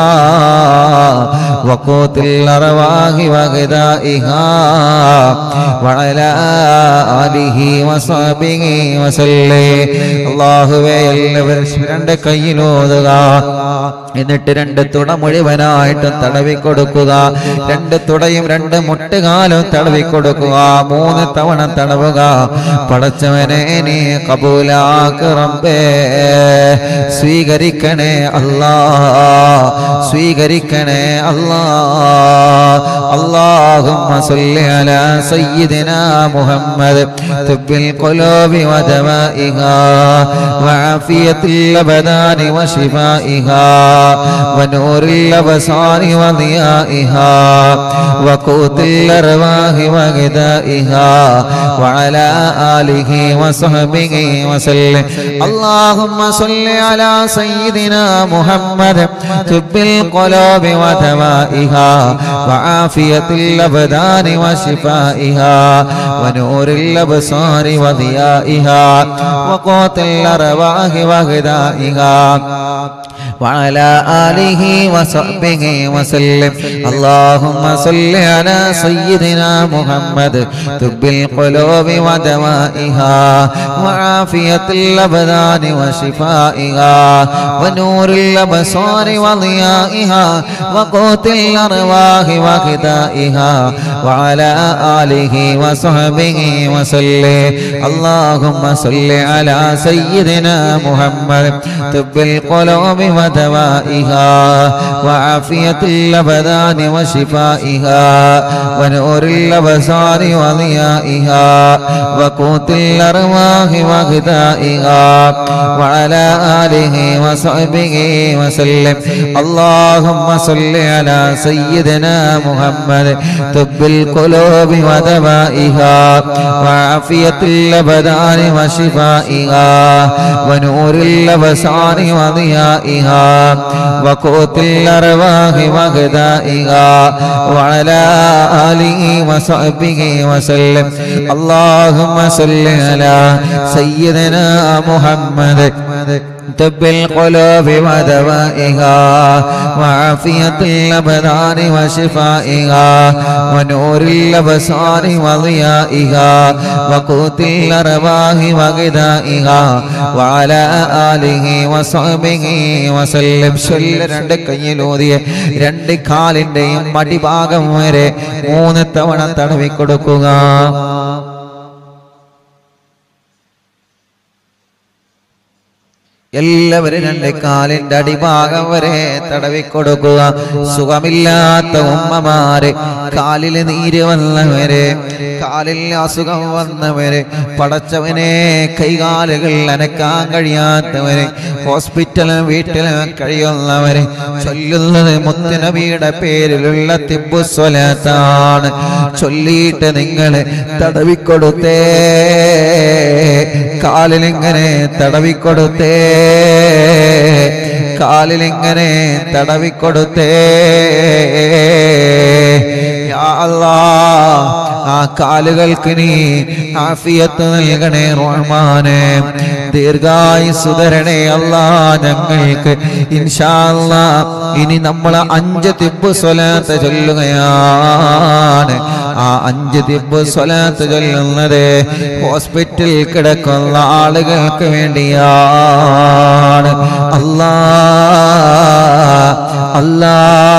وقوت الأرواح وغذائها وعلى آله وصحبه وسلم അള്ളാഹുവേ എല്ലാവരും രണ്ട് കയ്യിലോതുക എന്നിട്ട് രണ്ട് തുട മുഴുവനായിട്ടും തടവി കൊടുക്കുക രണ്ട് തുടയും രണ്ട് മുട്ടുകാലും തടവി കൊടുക്കുക മൂന്ന് തവണ തടവുക പടച്ചവനെ നീ കബൂലാക്കറമ്പേ സ്വീകരിക്കണേ അല്ലാ സ്വീകരിക്കണേ അല്ലാ اللهم صل على سيدنا محمد طب القلوب ودوائها وعافية الأبدان وشفائها ونور الأبصار وضيائها وقوت الأرواح وغذائها وعلى آله وصحبه وسلم اللهم صل على سيدنا محمد طب القلوب ودوائها وعافية الأبدان وشفائها ونور الأبصار وضيائها وقوت الأرواح وغذائها وعلى آله وصحبه وسلم اللهم صل على سيدنا محمد طب القلوب ودوائها وعافية الأبدان وشفائها ونور الأبصار وضيائها وقوت الأرواح وغذائها وعلى آله وصحبه وسلم اللهم صل على سيدنا محمد طب القلوب ودوائها وعافية الأبدان وشفائها ونور الأبصار وضيائها وقوت الأرواح وغذائها وعلى آله وصحبه وسلم اللهم صل على سيدنا محمد طب القلوب ودوائها وعافية الأبدان وشفائها ونور الأبصار وضيائها وقوت الأرواح وغذائها وعلى آله وصحبه وسلم اللهم صل على سيدنا محمد طب القلوب ودوائها وعافية الأبدان وشفائها ونور الأبصار وضيائها وقوت الأرواح وغذائها وعلى آله وصحبه وسلم ചൊല്ല രണ്ട് കയ്യിലൂതിയ രണ്ട് കാലിന്റെയും മടിഭാഗം വരെ മൂന്ന് തവണ തടവി കൊടുക്കുക എല്ലാവരും രണ്ട് കാലിന്റെ അടിഭാഗം വരെ തടവി കൊടുക്കുക സുഖമില്ലാത്ത ഉമ്മമാര് കാലിൽ നീര് വന്നവരെ കാലിൽ അസുഖം വന്നവരെ പടച്ചവനെ കൈകാലുകൾ അനക്കാൻ കഴിയാത്തവരെ ഹോസ്പിറ്റലും വീട്ടിലും കഴിയുന്നവരെ ചൊല്ലുന്നത് മുത്തുനബിയുടെ പേരിലുള്ള തിബുസ്വലത്താണ് ചൊല്ലിയിട്ട് നിങ്ങൾ തടവിക്കൊടുത്തേ കാലിലിങ്ങനെ തടവിക്കൊടുത്തേ കാലിലിങ്ങനെ തടവിക്കൊടുത്തേ യാ അല്ലാ ആ കാലുകൾക്ക് നീ ആഫിയത്ത് നൽകണേ റഹ്മാനെ ദീർഘായുസ് തരണേ അല്ലാ ഞങ്ങൾക്ക് ഇൻഷാ അല്ലാ ഇനി നമ്മൾ അഞ്ച് തിബ് സ്വലാത്ത് ചൊല്ലുകയാണ് ആ അഞ്ച് തിബ് സ്വലാത്ത് ചൊല്ലുന്നത് ഹോസ്പിറ്റലിൽ കിടക്കുന്ന ആളുകൾക്ക് വേണ്ടിയാണ് അല്ലാ അല്ലാ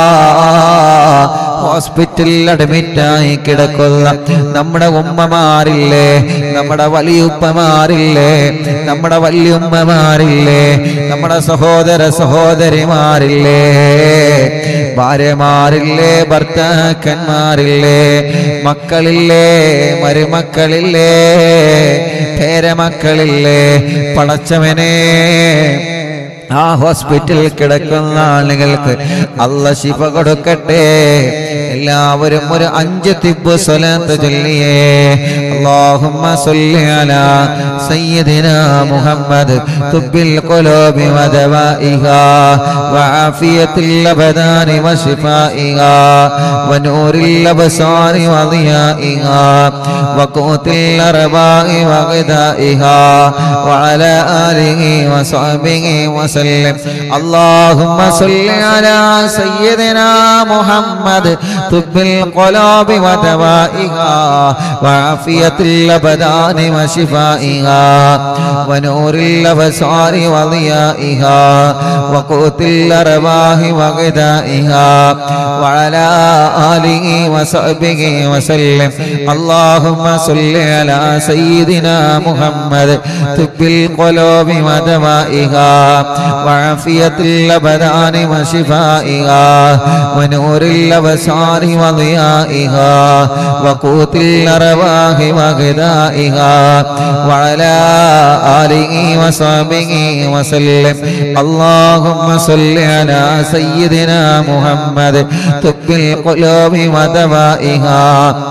ഹോസ്പിറ്റലിൽ അഡ്മിറ്റായി കിടക്കുന്ന നമ്മുടെ ഉമ്മമാരില്ലേ നമ്മുടെ വലിയുപ്പമാരില്ലേ നമ്മുടെ വല്യുമ്മമാരില്ലേ നമ്മുടെ സഹോദര സഹോദരിമാരില്ലേ ഭാര്യമാരില്ലേ ഭർത്താക്കന്മാരില്ലേ മക്കളില്ലേ മരുമക്കളില്ലേ പേരമക്കളില്ലേ പടച്ചവനെ ആ ഹോസ്പിറ്റലിൽ കിടക്കുന്ന ആളുകൾക്ക് അല്ല ശിഫ കൊടുക്കട്ടെ എല്ലാവരും ഒരു അഞ്ച് തിബ് സ്വലാത്ത് ചൊല്ലിയേ اللهم صل على سيدنا محمد طب القلوب ودوائها وعافية الأبدان وشفائها ونور الأبصار وضيائها وقوت الأرباء وغذائها وعلى آله وصحبه وسلم اللهم صل على سيدنا محمد طب القلوب ودوائها وعافية الأبدان وشفائها ونور الأبصار وضيائها وقوت الأرواح وغذائها وعلى آله وصحبه وسلم اللهم صل على سيدنا محمد طب القلوب ودوائها وعافية الأبدان وشفائها ونور الأبصار وضيائها وقوت الأرواح وغذائها وعلى آله وصحبه وسلم اللهم صل على سيدنا محمد طب القلوب ودوائها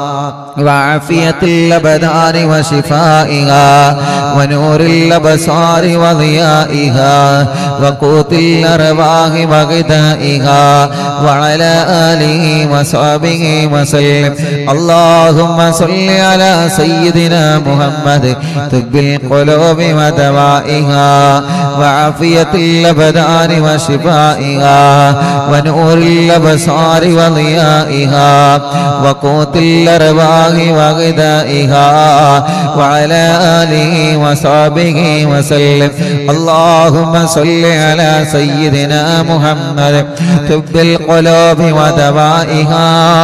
وعافية الأبدان وشفائها ونور الأبصار وضيائها وقوت الأرواح وغذائها وعلى آله وصحبه وسلم اللهم صل على سيدنا محمد طب القلوب ودوائها وعافية الأبدان وشفائها ونور الأبصار وضيائها وقوت الأرواح وغذائها وعلى آله وصحبه وسلم اللهم صل على سيدنا محمد طب القلوب ودوائها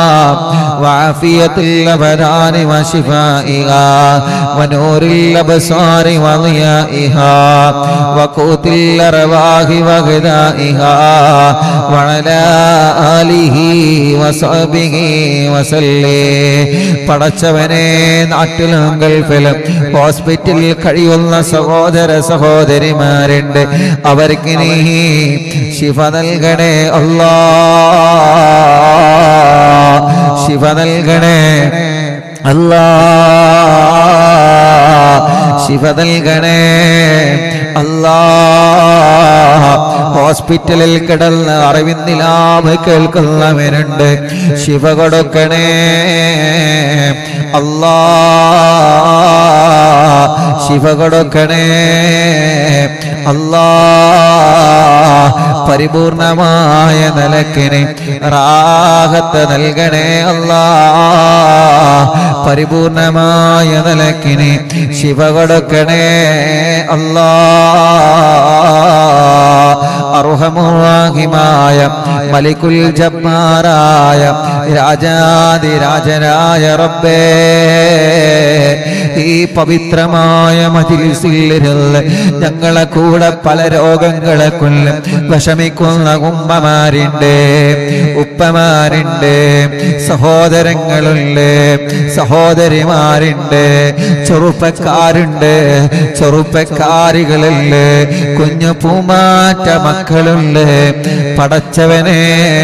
وعافية الأبدان وشفائها ونور الأبصار وضيائها وقوت الأرواح وغذائها وعلى آله وصحبه وسلم പടച്ചവനെ നാട്ടിലും ഗൾഫിലും ഹോസ്പിറ്റലിൽ കഴിയുന്ന സഹോദര സഹോദരിമാരുണ്ട് അവർക്ക് നീ ശിവ നൽകണേ അല്ലാ ശിവ നൽകണേ അല്ലാ ശിവ നൽകണേ അല്ലാ ഹോസ്പിറ്റലിൽ കിടന്ന് അറിവിന്ദിലാമ് കേൾക്കുന്നവനുണ്ട് ശിവ കൊടുക്കണേ അല്ലാ ശിവ കൊടുക്കണേ അല്ലാ പരിപൂർണമായ നിലക്കിന് റാഹത്ത് നൽകണേ അല്ലാ പരിപൂർണമായ നിലക്കിന് ശിവ കൊടുക്കണേ അല്ലാ അർഹമുറാഹിമായ മലിക്കുൽ ജബ്ബാറായ രാജാതിരാജനായ റബ്ബേ ഈ പവിത്രമായ മജിലിസിലിരുന്ന് ഞങ്ങളെ കൂടെ പല രോഗങ്ങളെ കൊല്ലും വിഷമിക്കുന്ന ഉമ്മമാരുണ്ട് ഉപ്പമാരുണ്ട് സഹോദരങ്ങളുണ്ട് സഹോദരിമാരുണ്ട് ചെറുപ്പക്കാരുണ്ട് ചെറുപ്പക്കാരികളുണ്ട് കുഞ്ഞു പൂമാറ്റ മക്കളുണ്ട് പടച്ചവനെ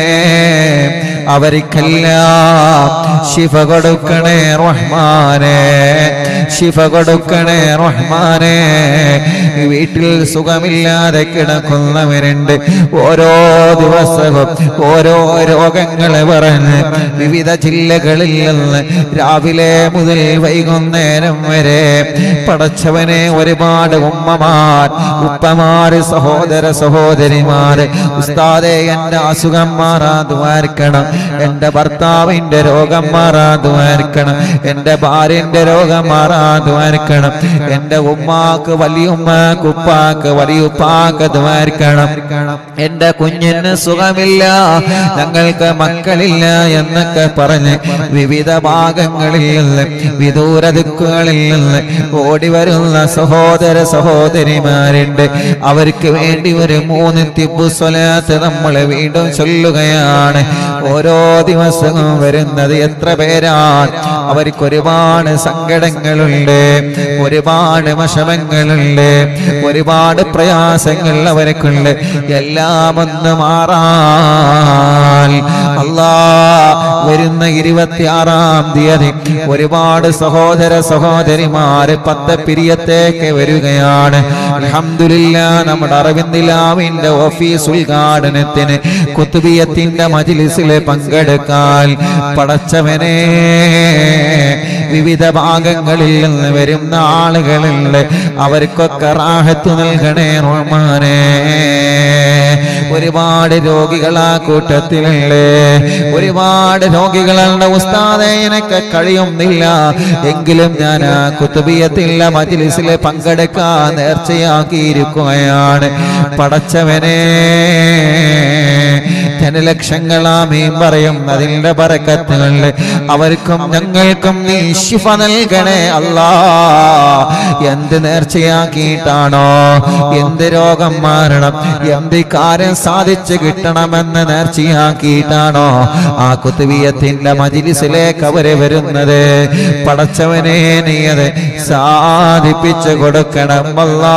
അവർക്കെല്ലാം ശിഫ കൊടുക്കണേ റഹ്മാനെ ശിഫ കൊടുക്കണേ റഹ്മാനെ വീട്ടിൽ സുഖമില്ലാതെ കിടക്കുന്നവരുണ്ട് ഓരോ ദിവസവും ഓരോ രോഗങ്ങളെ പറഞ്ഞ് വിവിധ ജില്ലകളിൽ നിന്ന് രാവിലെ മുതൽ വൈകുന്നേരം വരെ പടച്ചവനെ ഒരുപാട് ഉമ്മമാർ ഉപ്പമാര് സഹോദര സഹോദരിമാര് ഉസ്താദെ എന്റെ അസുഖം മാറാതുവാർക്കണം എന്റെ ഭർത്താവിന്റെ രോഗം മാറാതുവാർക്കണം എന്റെ ഭാര്യന്റെ രോഗം മാറാതുവാർക്കണം എന്റെ ഉമ്മാക്ക് വലിയുമ്മാക്ക് ഉപ്പാക്ക് വലിയുപ്പാക്ക് ദ്വാർക്കണം എന്റെ കുഞ്ഞിന് സുഖമില്ല ഞങ്ങൾക്ക് മക്കളില്ല എന്നൊക്കെ പറഞ്ഞ് വിവിധ ഭാഗങ്ങളിൽ നിന്ന് വിദൂര ദിക്കുകളിൽ നിന്ന് ഓടി വരുന്ന സഹോദര സഹോദരിമാരുണ്ട് അവർക്ക് വേണ്ടി ഒരു മൂന്ന് തിബു സ്വലാത്ത് നമ്മൾ വീണ്ടും ചൊല്ലുകയാണ് ഓരോ ഓരോ ദിവസവും വരുന്നത് എത്ര പേരാണ് അവർക്ക് ഒരുപാട് സങ്കടങ്ങളുണ്ട് ഒരുപാട് വിഷമങ്ങളുണ്ട് ഒരുപാട് പ്രയാസങ്ങൾ അവർക്കുണ്ട് എല്ലാം ഒന്ന് മാറാൻ അല്ലാ വരുന്ന ഇരുപത്തിയാറാം തീയതി ഒരുപാട് സഹോദര സഹോദരിമാര് പത്ത് പിരിയത്തേക്ക് വരികയാണ് അൽഹംദുലില്ല നമ്മുടെ അറവിന്ദിലാവിന്റെ ഓഫീസ് ഉദ്ഘാടനത്തിന് കുത്തുബിയത്തിന്റെ മജിലിസിലെ പങ്കെടുക്കാൻ പടച്ചവനെ വിവിധ ഭാഗങ്ങളിൽ നിന്ന് വരുന്ന ആളുകളുണ്ട് അവർക്കൊക്കെ റാഹത്ത് നൽകണേ റഹ്മാനേ ഒരുപാട് രോഗികൾ ആ കൂട്ടത്തിലുണ്ട് ഒരുപാട് രോഗികളുടെ ഉസ്താദെ എനിക്ക് കഴിയുന്നില്ല എങ്കിലും ഞാൻ ആ കുത്തുബിയത്തില്ല മജിലിസിൽ പങ്കെടുക്കാൻ നേർച്ചയാക്കിയിരിക്കുകയാണ് പടച്ചവനെ ജനലക്ഷങ്ങളാമീം പറയും അതിന്റെ പറക്കത്തുകളിൽ അവർക്കും ഞങ്ങൾക്കും നീ ശിഫ നൽകണേ അല്ലാ എന്ത് നേർച്ചയാക്കിയിട്ടാണോ എന്ത് രോഗം മാറണം എന്ത് കാര്യം സാധിച്ചു കിട്ടണമെന്ന് നേർച്ചയാക്കിയിട്ടാണോ ആ കുത്തുവിയത്തിന്റെ മജിലിസിലേക്ക് അവര് വരുന്നത് പടച്ചവനെ നീ അത് സാധിപ്പിച്ചു കൊടുക്കണം അല്ലാ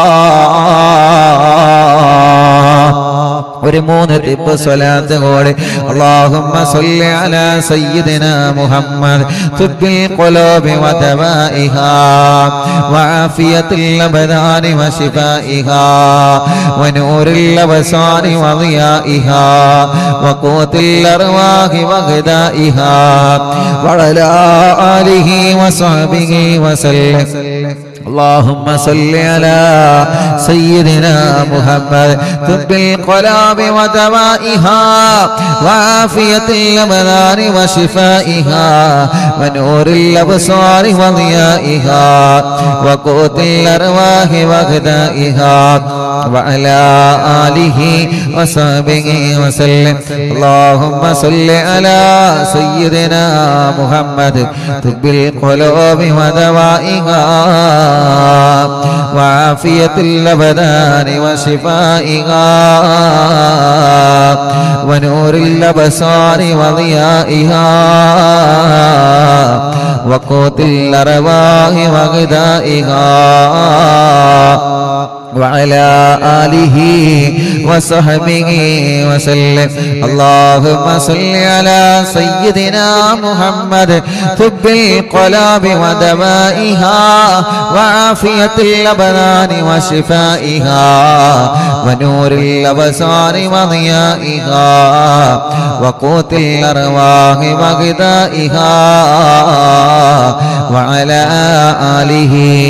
ഒരു മൂന്ന് തിപ്പ് സ്വലാത്ത് കൂടി അല്ലാഹുമ്മ സല്ലി അലാ സയ്യിദിന മുഹമ്മദ് തുബ്ബിൽ ഖുലൂബി വദവാഇഹാ വആഫിയത്തിൽ അബ്ദാനി വശിഫാഇഹാ വനൂറിൽ അബ്സാരി വദിയാഇഹാ വഖൂത്തിൽ അർവാഹി വഗ്ദാഇഹാ വഅലാ ആലിഹി വസഹബിഹി വസല്ലം اللهم صل على سيدنا محمد طب القلاب ودوائها وعافية الأبدان وشفائها ونور الأبصار وضيائها وقوت الأرواح وغذائها وعلى آله وصحبه وسلم اللهم صل على سيدنا محمد طب القلوب ودوائها وعافية الأبدان وشفائها ونور الأبصار وضيائها وقوت الأرواح وغذائها وعلى آله وصحبه وسلم اللهم صل على سيدنا محمد طب القلاب ودوائها وعافية الأبدان وشفائها ونور الأبصار وضيائها وقوت الأرواح وغذائها وعلى آله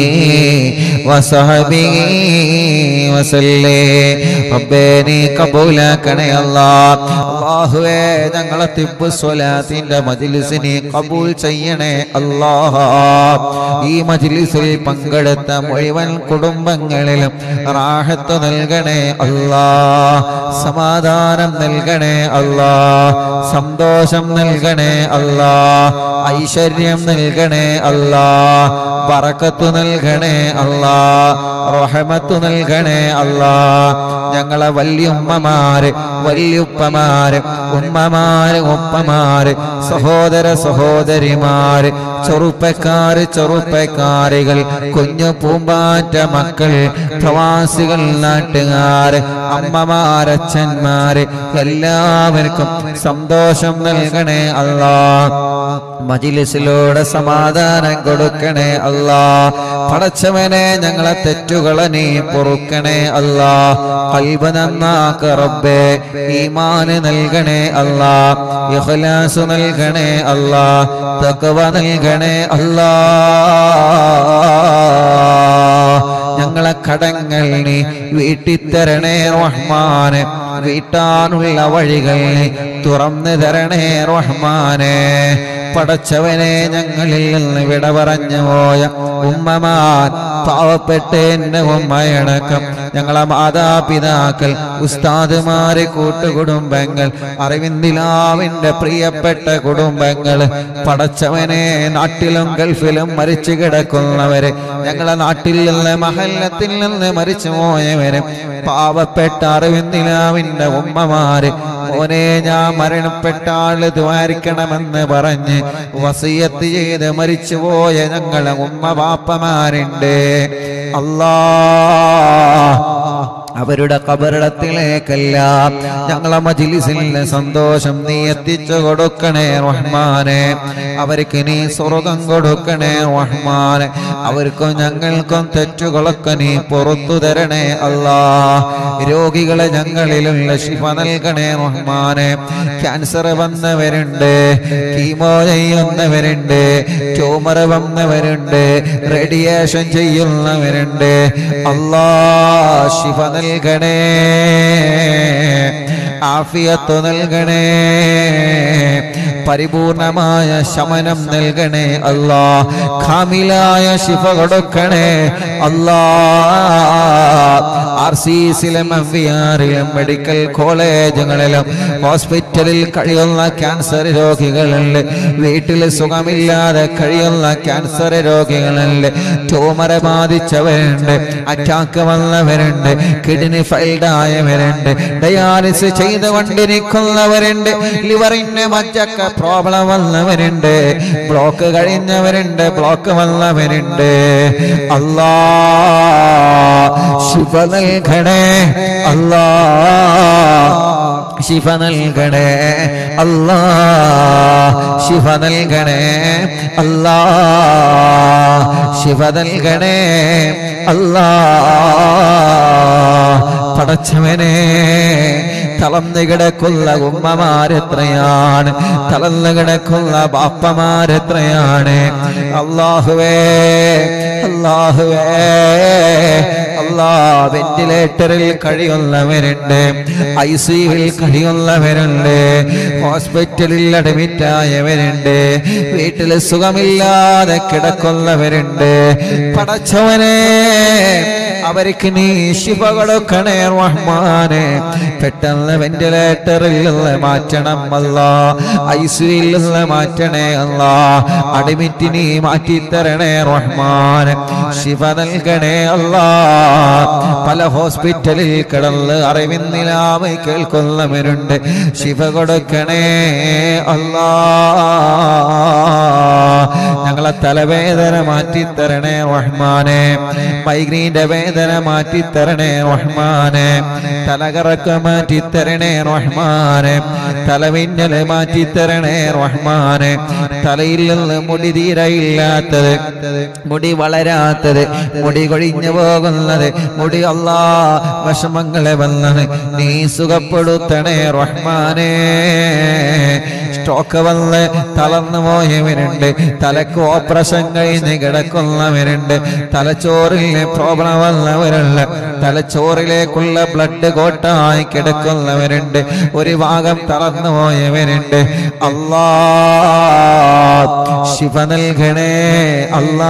وصحبه വസല്ലേ റബ്ബേ നീ കബൂലാക്കണേ അല്ലാ അല്ലാഹുവേ ഞങ്ങളെ തിബ്ബ് സ്വലാത്തിന്റെ മജ്ലിസിനെ കബൂൽ ചെയ്യണേ അല്ലാ ഈ മജ്ലിസിൽ പങ്കെടുത്ത മുഴുവൻ കുടുംബങ്ങളിലും റാഹത്ത് നൽകണേ അല്ലാ സമാധാനം നൽകണേ അല്ലാ സന്തോഷം നൽകണേ അല്ലാ ഐശ്വര്യം നൽകണേ അല്ലാ ബറക്കത്ത് നൽകണേ അല്ലാ റഹമത്ത് നൽകണേ അല്ലാ ഞങ്ങളെ വല്യുമ്മമാര് വല്യുപ്പമാര് ഉമ്മമാര് ഉപ്പമാര് സഹോദര സഹോദരിമാര് ചെറുപ്പക്കാര് ചെറുപ്പക്കാരികൾ കുഞ്ഞു പൂമ്പാറ്റ മക്കൾ പ്രവാസികൾ നാട്ടുകാര് അമ്മമാരച്ഛന്മാര് എല്ലാവർക്കും സന്തോഷം നൽകണേ അല്ലാ മജിലിസിലൂടെ സമാധാനം കൊടുക്കണേ അല്ലാ പടച്ചവനെ ഞങ്ങളെ തെറ്റുകളെ നീ പൊറുക്കണേ അല്ലാ കൽബ് നന്നാക്ക റബ്ബേ ഈമാന് നൽകണേ അല്ലാ ഇഖ്ലാസ് നൽകണേ അല്ലാ തഖ്വ നൽകണേ അല്ലാ ഞങ്ങളെ കടങ്ങൾ നീ വീട്ടിത്തരണേ റഹ്മാനെ വീട്ടാനുള്ള വഴികൾ നീ തുറന്നു തരണേ റഹ്മാനെ പടച്ചവനെ ഞങ്ങളിൽ നിന്ന് വിട പറഞ്ഞു പോയ ഉമ്മമാൻ പാവപ്പെട്ട എന്റെ ഉമ്മയടക്കം ഞങ്ങളെ മാതാപിതാക്കൾ ഉസ്താദുമാര് കൂട്ടുകുടുംബങ്ങൾ അറിവിന്ദിലാവിന്റെ പ്രിയപ്പെട്ട കുടുംബങ്ങൾ പടച്ചവനെ നാട്ടിലും ഗൾഫിലും മരിച്ചു കിടക്കുന്നവര് ഞങ്ങളെ നാട്ടിൽ നിന്ന് മഹല്ലത്തിൽ നിന്ന് മരിച്ചു പോയവര് പാവപ്പെട്ട അറിവിന്ദിലാവിന്റെ ഇസ്ലാമിന്റെ ഉമ്മമാര് മോനെ ഞാൻ മരണപ്പെട്ട ആള് ദ്വാരിക്കണമെന്ന് പറഞ്ഞ് വസീയത്ത് ചെയ്ത് മരിച്ചുപോയ ഞങ്ങളെ ഉമ്മ ബാപ്പമാരുണ്ട് അല്ലാ അവരുടെ കബറിടത്തിലേക്കെല്ലാം ഞങ്ങളെ മജിലിസിലെ സന്തോഷം നീ എത്തിച്ചു കൊടുക്കണേ റഹ്മാനെ അവർക്ക് നീ സ്വർഗം കൊടുക്കണേ റഹ്മാനെ അവർക്കും ഞങ്ങൾക്കും തെറ്റുകളൊക്കെ നീ പുറത്തു തരണേ അല്ലാ രോഗികളെ ഞങ്ങളിലുള്ള ശിഫ നൽകണേ റഹ്മാനെ ക്യാൻസർ വന്നവരുണ്ട് കീമോ ചെയ്യുന്നവരുണ്ട് ട്യൂമർ വന്നവരുണ്ട് റേഡിയേഷൻ ചെയ്യുന്നവരുണ്ട് അല്ലാ ശിഫ നൽകണേ ആഫിയത്ത് നൽകണേ പരിപൂർണമായ ശമനം നൽകണേ അല്ലാ ഖാമിലായ ശിഫ കൊടുക്കണേ അല്ലാ ആർ സി സിയിലും എം വി ആറിലും മെഡിക്കൽ കോളേജുകളിലും ഹോസ്പിറ്റലിൽ കഴിയുന്ന ക്യാൻസർ രോഗികളുണ്ട് വീട്ടിൽ സുഖമില്ലാതെ കഴിയുന്ന ക്യാൻസർ രോഗികളുണ്ട് ട്യൂമർ ബാധിച്ചവരുണ്ട് അറ്റാക്ക് വന്നവരുണ്ട് കിഡ്നി ഫൈൽഡ് ആയവരുണ്ട് ഡയാലിസ് ചെയ്തുകൊണ്ടിരിക്കുന്നവരുണ്ട് ലിവറിന് മറ്റൊക്കെ പ്രോബ്ലം വന്നവരുണ്ട് ബ്ലോക്ക് കഴിഞ്ഞവരുണ്ട് ബ്ലോക്ക് വന്നവരുണ്ട് അല്ലാ ശിവ നൽകണേ അല്ലാ ശിഫ നൽകണേ അല്ലാ ശിഫ നൽകണേ അല്ലാ ശിഫ നൽകണേ അല്ലാ പടച്ചവനെ തളർന്നു കിടക്കുന്ന ഉമ്മമാരെത്രയാണ് തളർന്നു കിടക്കുന്ന ബാപ്പമാരെത്രയാണ് അള്ളാഹുവേ അള്ളാഹുവേ അല്ലാ വെന്റിലേറ്ററിൽ കഴിയുന്നവരുണ്ട് ഐ സിയുവിൽ കഴിയുന്നവരുണ്ട് ഹോസ്പിറ്റലിൽ അഡ്മിറ്റ് ആയവരുണ്ട് വീട്ടിൽ സുഖമില്ലാതെ കിടക്കുന്നവരുണ്ട് പടച്ചവനെ അവർക്ക് നീ ശിവ കൊടുക്കണേ റഹ്മാനെ പെട്ടെന്ന് വെന്റിലേറ്ററിൽ നിന്ന് മാറ്റണം അല്ല ഐ സിയിൽ നിന്ന് മാറ്റണേ അല്ല അഡ്മിറ്റ് നീ മാറ്റിത്തരണേ റഹ്മാൻ ശിവ നൽകണേ അല്ലാ പല ഹോസ്പിറ്റലിൽ കിടന്ന് അറിവിന്നിലാമ കേൾക്കുന്നവരുണ്ട് ശിവ കൊടുക്കണേ അല്ലാ ഞങ്ങളെ തലവേദന മാറ്റിത്തരണേ റഹ്മാനെ മൈഗ്രീന്റെ വേദന മാറ്റിത്തരണേ റഹ്മാനെ തലകറക്ക മാറ്റിത്തരണേ റഹ്മാനെ തലമിന്നല് മാറ്റിത്തരണേ റഹ്മാനെ തലയിൽ നിന്ന് മുടി തീരയില്ലാത്തത് മുടി വളരാത്തത് മുടി കൊഴിഞ്ഞു പോകുന്നത് മുടി അല്ലാ വിഷമങ്ങളെ വന്നത് നീ സുഖപ്പെടുത്തണേ റഹ്മാനേ സ്ട്രോക്ക് വന്ന് തളർന്നു പോയവരുണ്ട് തലക്ക് ഓപ്പറേഷൻ കഴിഞ്ഞ് കിടക്കുന്നവരുണ്ട് തലച്ചോറിലെ പ്രോബ്ലം വന്നവരുണ്ട് തലച്ചോറിലേക്കുള്ള ബ്ലഡ് കോട്ടായി കിടക്കുന്നവരുണ്ട് ഒരു ഭാഗം തളർന്നു പോയവരുണ്ട് അല്ലാ ശിവ നൽകണേ അല്ലാ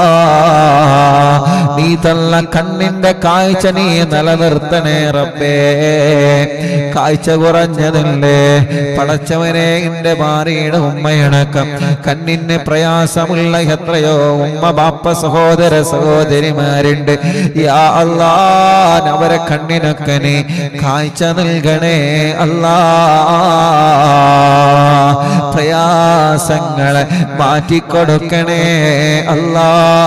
നീ തന്ന കണ്ണിന്റെ കാഴ്ച നീ നിലനിർത്തണേ റബ്ബേ കാഴ്ച കുറഞ്ഞതല്ലേ പടച്ചവനെ എന്റെ ഭാര്യയുടെ ഉമ്മയടക്കം കണ്ണിന് പ്രയാസമുള്ള എത്രയോ ഉമ്മ ബാപ്പ സഹോദര സഹോദരിമാരുണ്ട് യാ അല്ലാ അവരെ കണ്ണിനൊക്കെ നീ കാഴ്ച നൽകണേ അല്ലാ പ്രയാസങ്ങളെ മാറ്റിക്കൊടുക്കണേ അല്ലാ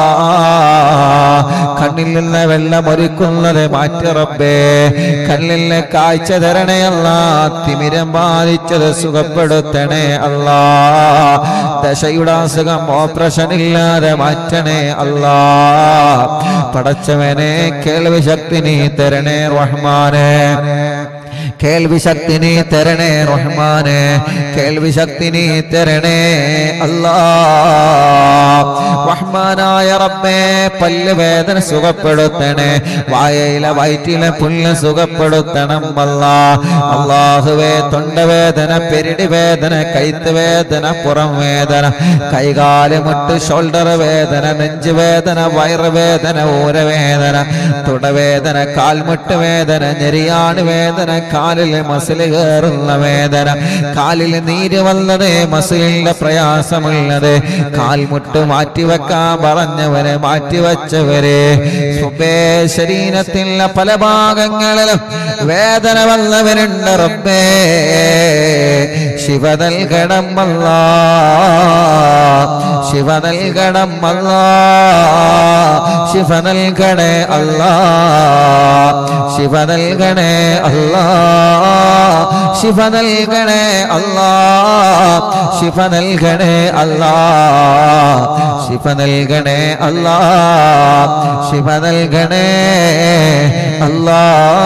കണ്ണിൽ നിന്ന് വെള്ളം ഒരുക്കുന്നത് മാറ്റി റബ്ബേ കണ്ണിലെ കാഴ്ച തരണേ അല്ല തിമിരം ബാധിച്ചത് സുഖപ്പെടുത്തണേ അല്ലാ ദശയുടെ അസുഖം ഓപ്പറേഷൻ ഇല്ലാതെ മാറ്റണേ അല്ലാ പടച്ചവനെ കേൾവി ശക്തി നീ തരണേ റഹ്മാനെ കേൾവി ശക്തി നീ തരണേ റഹ്മാനെ കേൾവി ശക്തി നീ തരണേ അല്ലാ റഹ്മാനായ റബ്ബേ പല്ല് വേദന സുഖപ്പെടുത്തണേ വായയിലെ വയറ്റിലെ പുല്ല് സുഖപ്പെടുത്തണം അല്ലാ അള്ളാഹുവേ തൊണ്ടവേദന പെരിടി വേദന കൈത്ത് വേദന പുറം വേദന കൈകാല് മുട്ട് ഷോൾഡർ വേദന നെഞ്ച് വേദന വയറ് വേദന ഊരവേദന തുടവേദന കാൽമുട്ട് വേദന ഞെരിയാണ് വേദന കാലിൽ മസിൽ കയറുന്ന വേദന കാലിൽ നീര് വന്നത് മസിലിന്റെ പ്രയാസമുള്ളത് കാൽമുട്ട് മാറ്റി മാറ്റിവെക്കാൻ പറഞ്ഞവരെ മാറ്റിവെച്ചവരെ സുബേ ശരീരത്തിലെ പല ഭാഗങ്ങളിലും വേദന വന്നവരുണ്ട് റബ്ബേ ശിവ നൽകണം അല്ലാ ശിവ നൽകണം അല്ലാ ശിവ നൽകണേ അല്ലാ ശിവ നൽകണേ അല്ലാ ശിവ നൽകണേ അല്ലാ ശിഫ നൽകണേ അല്ലാ ശിഫ നൽകണേ അല്ലാ ശിഫ നൽകണേ അല്ലാ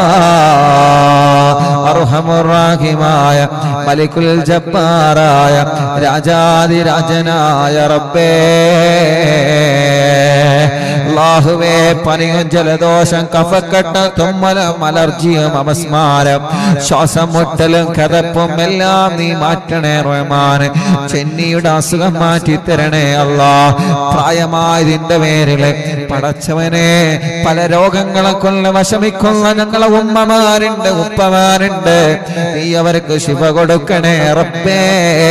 അർഹമുറാഹിമായ മലിക്കുൽ ജബ്ബാറായ രാജാതിരാജനായ റബ്ബേ അല്ലാഹുവേ പനിയും ജലദോഷം കഫക്കെട്ട് തുമ്മലും അലർജിയും അപസ്മാരം ശ്വാസം മുട്ടലും കഥപ്പും എല്ലാം നീ മാറ്റണേ റഹ്മാൻ ചെന്നിയുടെ അസുഖം മാറ്റി തരണേ അല്ലാ പ്രായമായതിന്റെ പേരില് പടച്ചവനെ പല രോഗങ്ങളെ കൊണ്ട് വിഷമിക്കുന്ന ഞങ്ങളെ ഉമ്മമാരുണ്ട് ഉപ്പമാരുണ്ട് നീ അവർക്ക് ശിവ കൊടുക്കണേ റബ്ബേ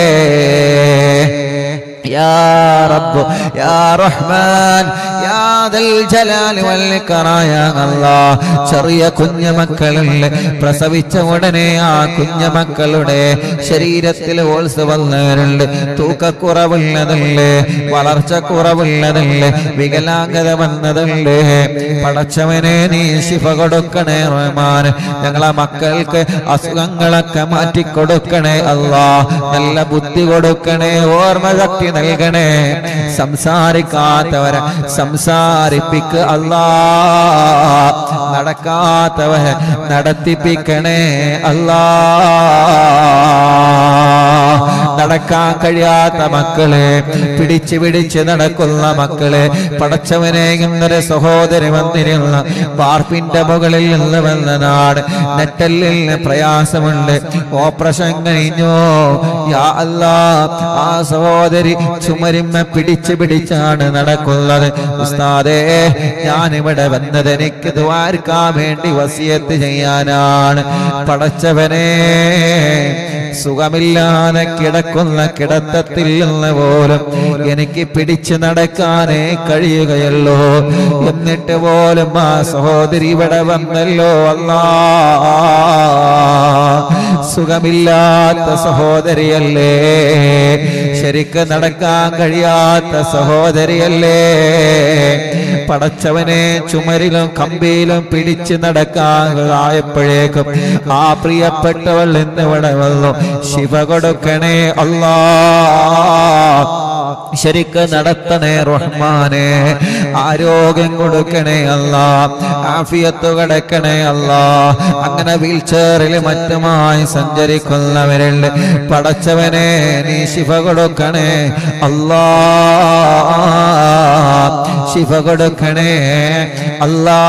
يا رب يا رحمن يا ذا الجلال والإكرام يا الله ചെറിയ കുഞ്ഞുമക്കളിൽ പ്രസവിച്ച ഉടനെ ആ കുഞ്ഞുമക്കളുടെ ശരീരത്തിൽ ഓൾസ് വന്നവരുണ്ട് തൂക്കക്കുറവുള്ളതല്ലേ വളർച്ച കുറവുള്ളതല്ലേ വികലാംഗത വന്നതല്ലേ പടച്ചവനെ നീ ശിഫ കൊടുക്കണേ റഹ്മാൻ ഞങ്ങളെ മക്കൾക്ക് അസുഖങ്ങളൊക്കെ മാറ്റിക്കൊടുക്കണേ അല്ലാ നല്ല ബുദ്ധി കൊടുക്കണേ ഓർമ്മശക്തി നൽകണേ സംസാരിക്കാത്തവരെ സംസാരിപ്പിക്ക് അല്ലാ നടക്കാത്തവരെ നടത്തിപ്പിക്കണേ അല്ലാ നടക്കാൻ കഴിയാത്ത മക്കളെ പിടിച്ച് പിടിച്ച് നടക്കുന്ന മക്കളെ പടച്ചവനെ ഇന്നൊരു സഹോദരി വന്നിരുന്ന പാർപ്പിന്റെ മുകളിൽ നിന്ന് വന്ന നാട് നെറ്റലിൽ പ്രയാസമുണ്ട് ഓപ്പറേഷൻ കഴിഞ്ഞോ യാ അല്ലാ ആ സഹോദരി ചുമരിമ്മ പിടിച്ച് പിടിച്ചാണ് നടക്കുന്നത് ഉസ്താദേ ഞാനിവിടെ വന്നത് എനിക്ക് ദ്വാരക്കാൻ വേണ്ടി വസിയത്ത് ചെയ്യാനാണ് പടച്ചവനെ സുഖമില്ലാതെ കിടക്കുന്ന കിടത്തത്തിൽ നിന്ന് പോലും എനിക്ക് പിടിച്ചു നടക്കാനേ കഴിയുകയല്ലോ എന്നിട്ട് പോലും ആ സഹോദരി ഇവിടെ വന്നല്ലോ അല്ലാ സുഖമില്ലാത്ത സഹോദരിയല്ലേ ശരിക്ക് നടക്കാൻ കഴിയാത്ത സഹോദരിയല്ലേ പടച്ചവനെ ചുമരിലും കമ്പിയിലും പിടിച്ചു നടക്കാതായപ്പോഴേക്കും ആ പ്രിയപ്പെട്ടവൾ ഇന്നിവിടെ വന്നു ശിവ കൊടുക്കണേ അല്ലാ ശരിക്ക് നടത്തണേ റഹ്മാനെ ആരോഗ്യം കൊടുക്കണേ അല്ല ആഫിയത്ത് കിടക്കണേ അല്ല അങ്ങനെ വീൽ ചെയറിൽ മറ്റുമായി സഞ്ചരിക്കുന്നവരുണ്ട് പടച്ചവനെ നീ ശിവ കൊടുക്കണേ അല്ലാ ശിവ കൊടുക്കണേ അല്ലാ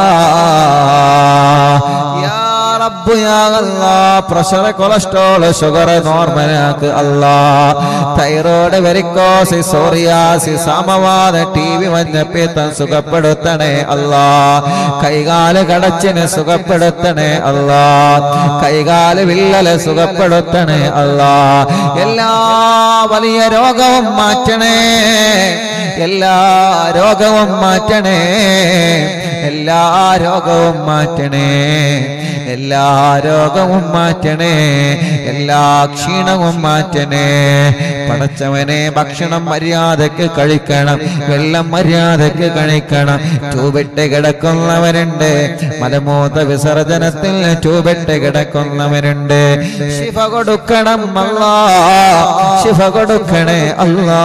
യാ റബ്ബ് യാ അല്ലാ പ്രഷർ കൊളസ്ട്രോൾ ഷുഗർ നോർമലാക്ക് അല്ലാ തൈറോയ്ഡ് വെരിക്കോസ് സോറിയാസിസ് സമവാദ ടി വി മഞ്ഞപ്പിത്തം സുഖപ്പെടുത്തണേ അല്ലാ കൈകാല് കടച്ചിന് സുഖപ്പെടുത്തണേ അല്ലാ കൈകാല് വില്ലല് സുഖപ്പെടുത്തണേ അല്ലാ എല്ലാ വലിയ രോഗവും മാറ്റണേ എല്ലാ രോഗവും മാറ്റണേ എല്ലാ രോഗവും മാറ്റണേ എല്ലാ രോഗവും മാറ്റണേ എല്ലാ ക്ഷീണവും മാറ്റണേ പടച്ചവനെ ഭക്ഷണം മര്യാദക്ക് കഴിക്കണം വെള്ളം മര്യാദക്ക് കഴിക്കണം ട്യൂബിട്ട് കിടക്കുന്നവരുണ്ട് മലമൂത്ര വിസർജനത്തിൽ ട്യൂബിട്ട് കിടക്കുന്നവരുണ്ട് ശിവ കൊടുക്കണം അല്ലാ ശിവ കൊടുക്കണേ അല്ലാ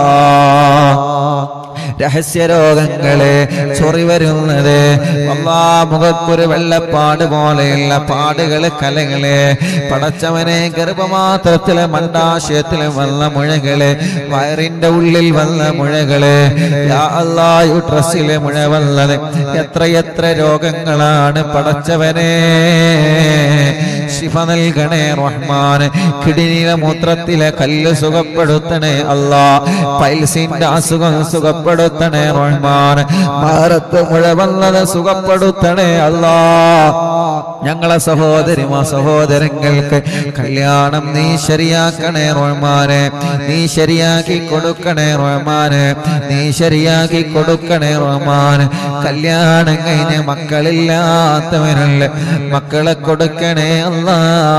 രഹസ്യരോഗങ്ങളെ ചൊറി വരുന്നത് അല്ലാ മുഖത്തൊരു വെള്ളപ്പാട് പോലെയുള്ള പാടുകള് കലകള് പടച്ചവനെ ഗർഭമാത്രത്തിലെ മണ്ടാശയത്തിലെ വന്ന മുഴകള് വയറിന്റെ ഉള്ളിൽ വന്ന മുഴകള് യാ അല്ലാ യുട്രസിലെ മുഴ വന്നത് എത്ര എത്ര രോഗങ്ങളാണ് പടച്ചവനെ ശിഫ നൽകണേ റഹ്മാൻ കിഡ്നിയിലെ മൂത്രത്തിലെ കല്ല് സുഖപ്പെടുത്തണേ അല്ലാ പൈൽസിന്റെ അസുഖം സുഖപ്പെടുത്തണേ റഹ്മാൻ മാറത്ത് മുഴ വന്നത് സുഖപ്പെടുത്തണേ അല്ലാ ഞങ്ങളെ സഹോദരിമാ സഹോദരങ്ങൾക്ക് കല്യാണം നീ ശരിയാക്കണേ റഹ്മാനെ നീ ശരിയാക്കി കൊടുക്കണേ റഹ്മാനെ നീ ശരിയാക്കി കൊടുക്കണേ റഹ്മാൻ കല്യാണം കഴിഞ്ഞ് മക്കളില്ലാത്തവരല്ല മക്കളെ കൊടുക്കണേ അല്ലാ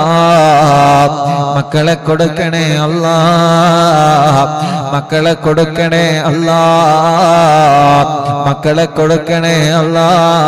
മക്കളെ കൊടുക്കണേ അല്ലാ മക്കളെ കൊടുക്കണേ അല്ലാ മക്കളെ കൊടുക്കണേ അല്ലാ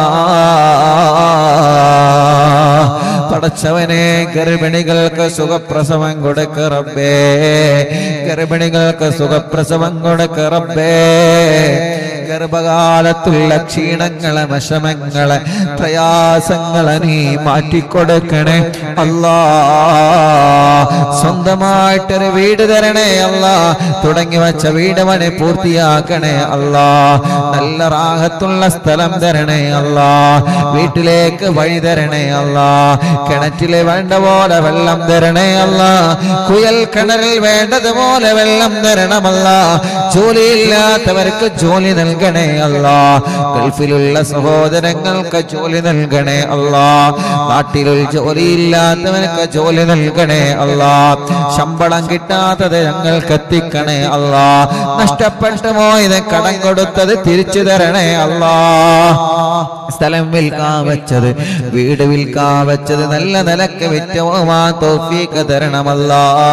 പടച്ചവനെ ഗർഭിണികൾക്ക് സുഖപ്രസവം കൊടുക്ക റബ്ബേ ഗർഭിണികൾക്ക് സുഖപ്രസവം കൊടുക്ക റബ്ബേ ഗർഭകാലത്തുള്ള ക്ഷീണങ്ങളെ വിഷമങ്ങളെ പ്രയാസങ്ങളെ നീ മാറ്റിക്കൊടുക്കണേ അല്ലാ സ്വന്തമായിട്ടൊരു വീട് തരണേ അല്ലാ തുടങ്ങി വച്ച വീട് പണി പൂർത്തിയാക്കണേ അല്ലാ നല്ല റാഹത്തുള്ള സ്ഥലം തരണേ അല്ലാ വീട്ടിലേക്ക് വഴി തരണേ അല്ലാ കിണറ്റില് വേണ്ട പോലെ വെള്ളം തരണേ അല്ല കുയൽ കിണറിൽ വേണ്ടതുപോലെ വെള്ളം തരണമല്ല ജോലിയില്ലാത്തവർക്ക് ജോലി നൽകണേ അല്ല ഗൾഫിലുള്ള സഹോദരങ്ങൾക്ക് ജോലി നൽകണേ അല്ല നാട്ടിൽ ജോലിയില്ലാത്തവർക്ക് ജോലി നൽകണേ അല്ല ശമ്പളം കിട്ടാത്തത് ഞങ്ങൾക്ക് എത്തിക്കണേ അല്ല നഷ്ടപ്പെട്ടു പോയത് കടം കൊടുത്തത് തിരിച്ചു തരണേ അല്ലാ സ്ഥലം വിൽക്കാൻ വെച്ചത് വീട് വിൽക്കാൻ വെച്ചത് നല്ല നിലക്ക് വിറ്റവുമാ തോഫീക്ക് തരണമല്ല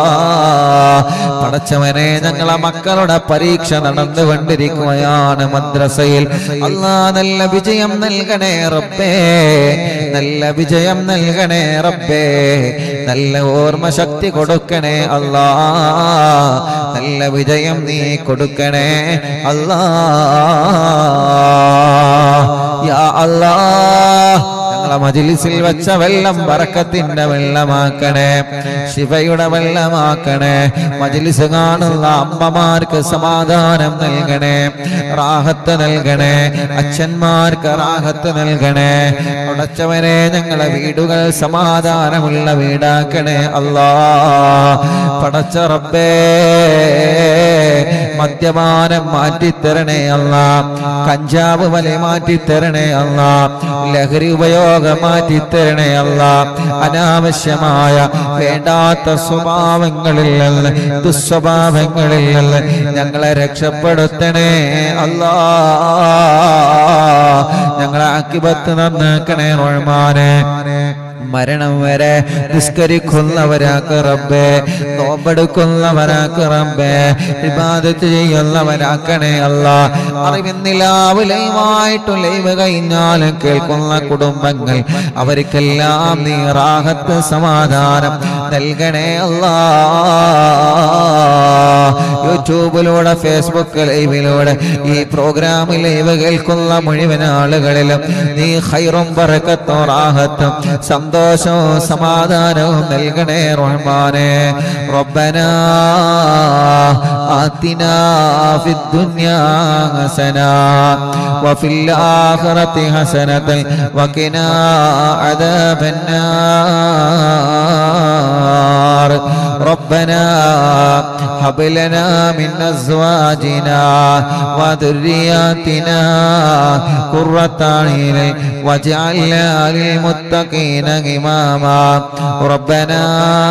പടച്ചവനെ ഞങ്ങളെ മക്കളുടെ പരീക്ഷ നടന്നുകൊണ്ടിരിക്കുകയാണ് മദ്രസയിൽ അല്ലാ നല്ല വിജയം നൽകണേ റബ്ബേ നല്ല വിജയം നൽകണേ റബ്ബേ നല്ല ഓർമ്മ ശക്തി കൊടുക്കണേ അല്ലാ നല്ല വിജയം നീ കൊടുക്കണേ അല്ലാ യാ അല്ലാ ഞങ്ങളെ മജിലിസിൽ വെച്ച വെള്ളം ബറക്കത്തിന്റെ വെള്ളമാക്കണേ ശിവയുടെ വെള്ളമാക്കണേ മജിലിസ് കാണുന്ന അമ്മമാർക്ക് സമാധാനം നൽകണേ റാഹത്ത് നൽകണേ അച്ഛന്മാർക്ക് റാഹത്ത് നൽകണേ ഉടച്ചവനെ ഞങ്ങളെ വീടുകൾ സമാധാനമുള്ള വീടാക്കണേ അല്ലാ പടച്ച റബ്ബേ മദ്യപാനം മാറ്റിത്തരണേ അല്ല കഞ്ചാവ് വല മാറ്റിത്തരണേ അല്ല ലഹരി ഉപയോഗം മാറ്റിത്തരണേ അല്ല അനാവശ്യമായ വേണ്ടാത്ത സ്വഭാവങ്ങളിൽ നിന്ന് ദുസ്വഭാവങ്ങളിൽ നിന്ന് ഞങ്ങളെ രക്ഷപ്പെടുത്തണേ അല്ലാ ഞങ്ങളെ അക്കിബത്ത് നന്നാക്കണേ റഹ്മാനെ മരണം വരെ നിസ്കരിക്കുന്നവരാക്ക് റബ്ബേ നോമ്പെടുക്കുന്നവരാക്ക് റബ്ബേ ഇബാദത്ത് ചെയ്യുന്നവരാക്കണേ അല്ല അറിവിന്നിലാവ് ലൈവായിട്ടും ലൈവ് കഴിഞ്ഞാലും കേൾക്കുന്ന കുടുംബങ്ങൾ അവർക്കെല്ലാം നീ റാഹത്ത് സമാധാനം നൽകണേ അല്ലാ യൂട്യൂബിലൂടെ ഫേസ്ബുക്ക് ലൈവിലൂടെ ഈ പ്രോഗ്രാം ലൈവ് കേൾക്കുന്ന മുഴുവൻ ആളുകളിലും നീ ഹൈറും പറക്കത്തും റാഹത്തും സന്തോഷവും സമാധാനവും നൽകണേ റഹ്മാനെ റബ്ബനാ آتنا في الدنيا حسنة وفي الآخرة حسنة وقنا عذاب النار ربنا هب لنا من أزواجنا وذرياتنا قرة أعين واجعلنا للمتقين إماما ربنا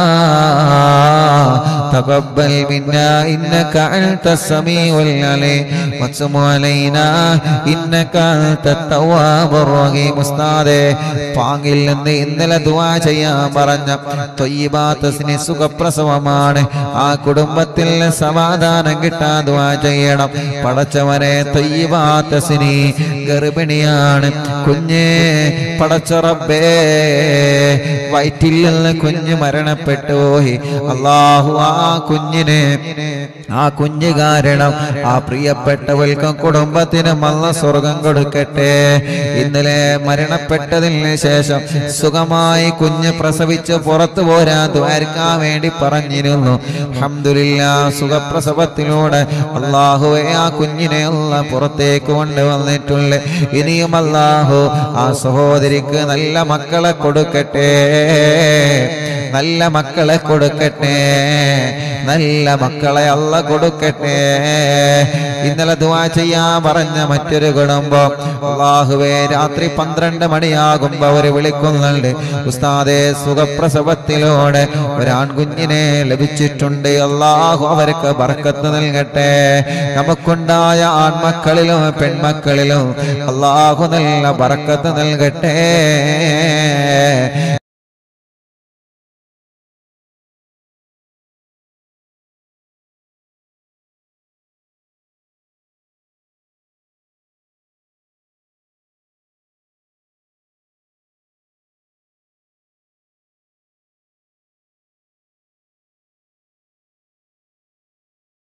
تقبل منا إنك أنت السميع العليم وتب علينا إنك أنت التواب الرحيم ഉസ്താദേ പാങ്ങിൽ നിന്ന് ഇന്നലെ ദുആ ചെയ്യാൻ പറഞ്ഞ തൊയ്യബാത്തസിന് സുഖപ്രസവമാണ് ആ കുടുംബത്തിൽ സമാധാനം കിട്ടാൻ ദുആ ചെയ്യണം പടച്ചവനെ തൊയ്യബാത്തസിന് ഗർഭിണിയാണ് കുഞ്ഞ് പടച്ചറബേ വയറ്റിൽ നിന്ന് കുഞ്ഞ് മരണപ്പെട്ടു പോയി അള്ളാഹു ആ കുഞ്ഞിനെ ആ കുഞ്ഞ് കാരണം ആ പ്രിയപ്പെട്ടവൾക്കും കുടുംബത്തിനും അല്ല സ്വർഗം കൊടുക്കട്ടെ ഇന്നലെ മരണപ്പെട്ടതിന് ശേഷം സുഖമായി കുഞ്ഞ് പ്രസവിച്ച് പുറത്തു പോരാൻ ദ്വാരക്കാൻ വേണ്ടി പറ പറഞ്ഞിരുന്നു അൽഹംദുലില്ലാ സുഖപ്രസവത്തിലൂടെ അള്ളാഹുവെ ആ കുഞ്ഞിനെ അല്ല പുറത്തേക്ക് കൊണ്ടുവന്നിട്ടുണ്ട് ഇനിയും അള്ളാഹു ആ സഹോദരിക്ക് നല്ല മക്കളെ കൊടുക്കട്ടെ നല്ല മക്കളെ കൊടുക്കട്ടെ നല്ല മക്കളെ അല്ല കൊടുക്കട്ടെ ഇന്നലെ ദുവാ ചെയ്യാൻ പറഞ്ഞ മറ്റൊരു കുടുംബം അള്ളാഹുവേ രാത്രി പന്ത്രണ്ട് മണിയാകുമ്പോ അവര് വിളിക്കുന്നുണ്ട് ഉസ്താദെ സുഖപ്രസവത്തിലൂടെ ഒരാൺകുഞ്ഞിനെ ലഭിച്ചിട്ടുണ്ട് അള്ളാഹു അവർക്ക് ബർക്കത്ത് നൽകട്ടെ നമുക്കുണ്ടായ ആൺമക്കളിലും പെൺമക്കളിലും അള്ളാഹു നല്ല ബർക്കത്ത് നൽകട്ടെ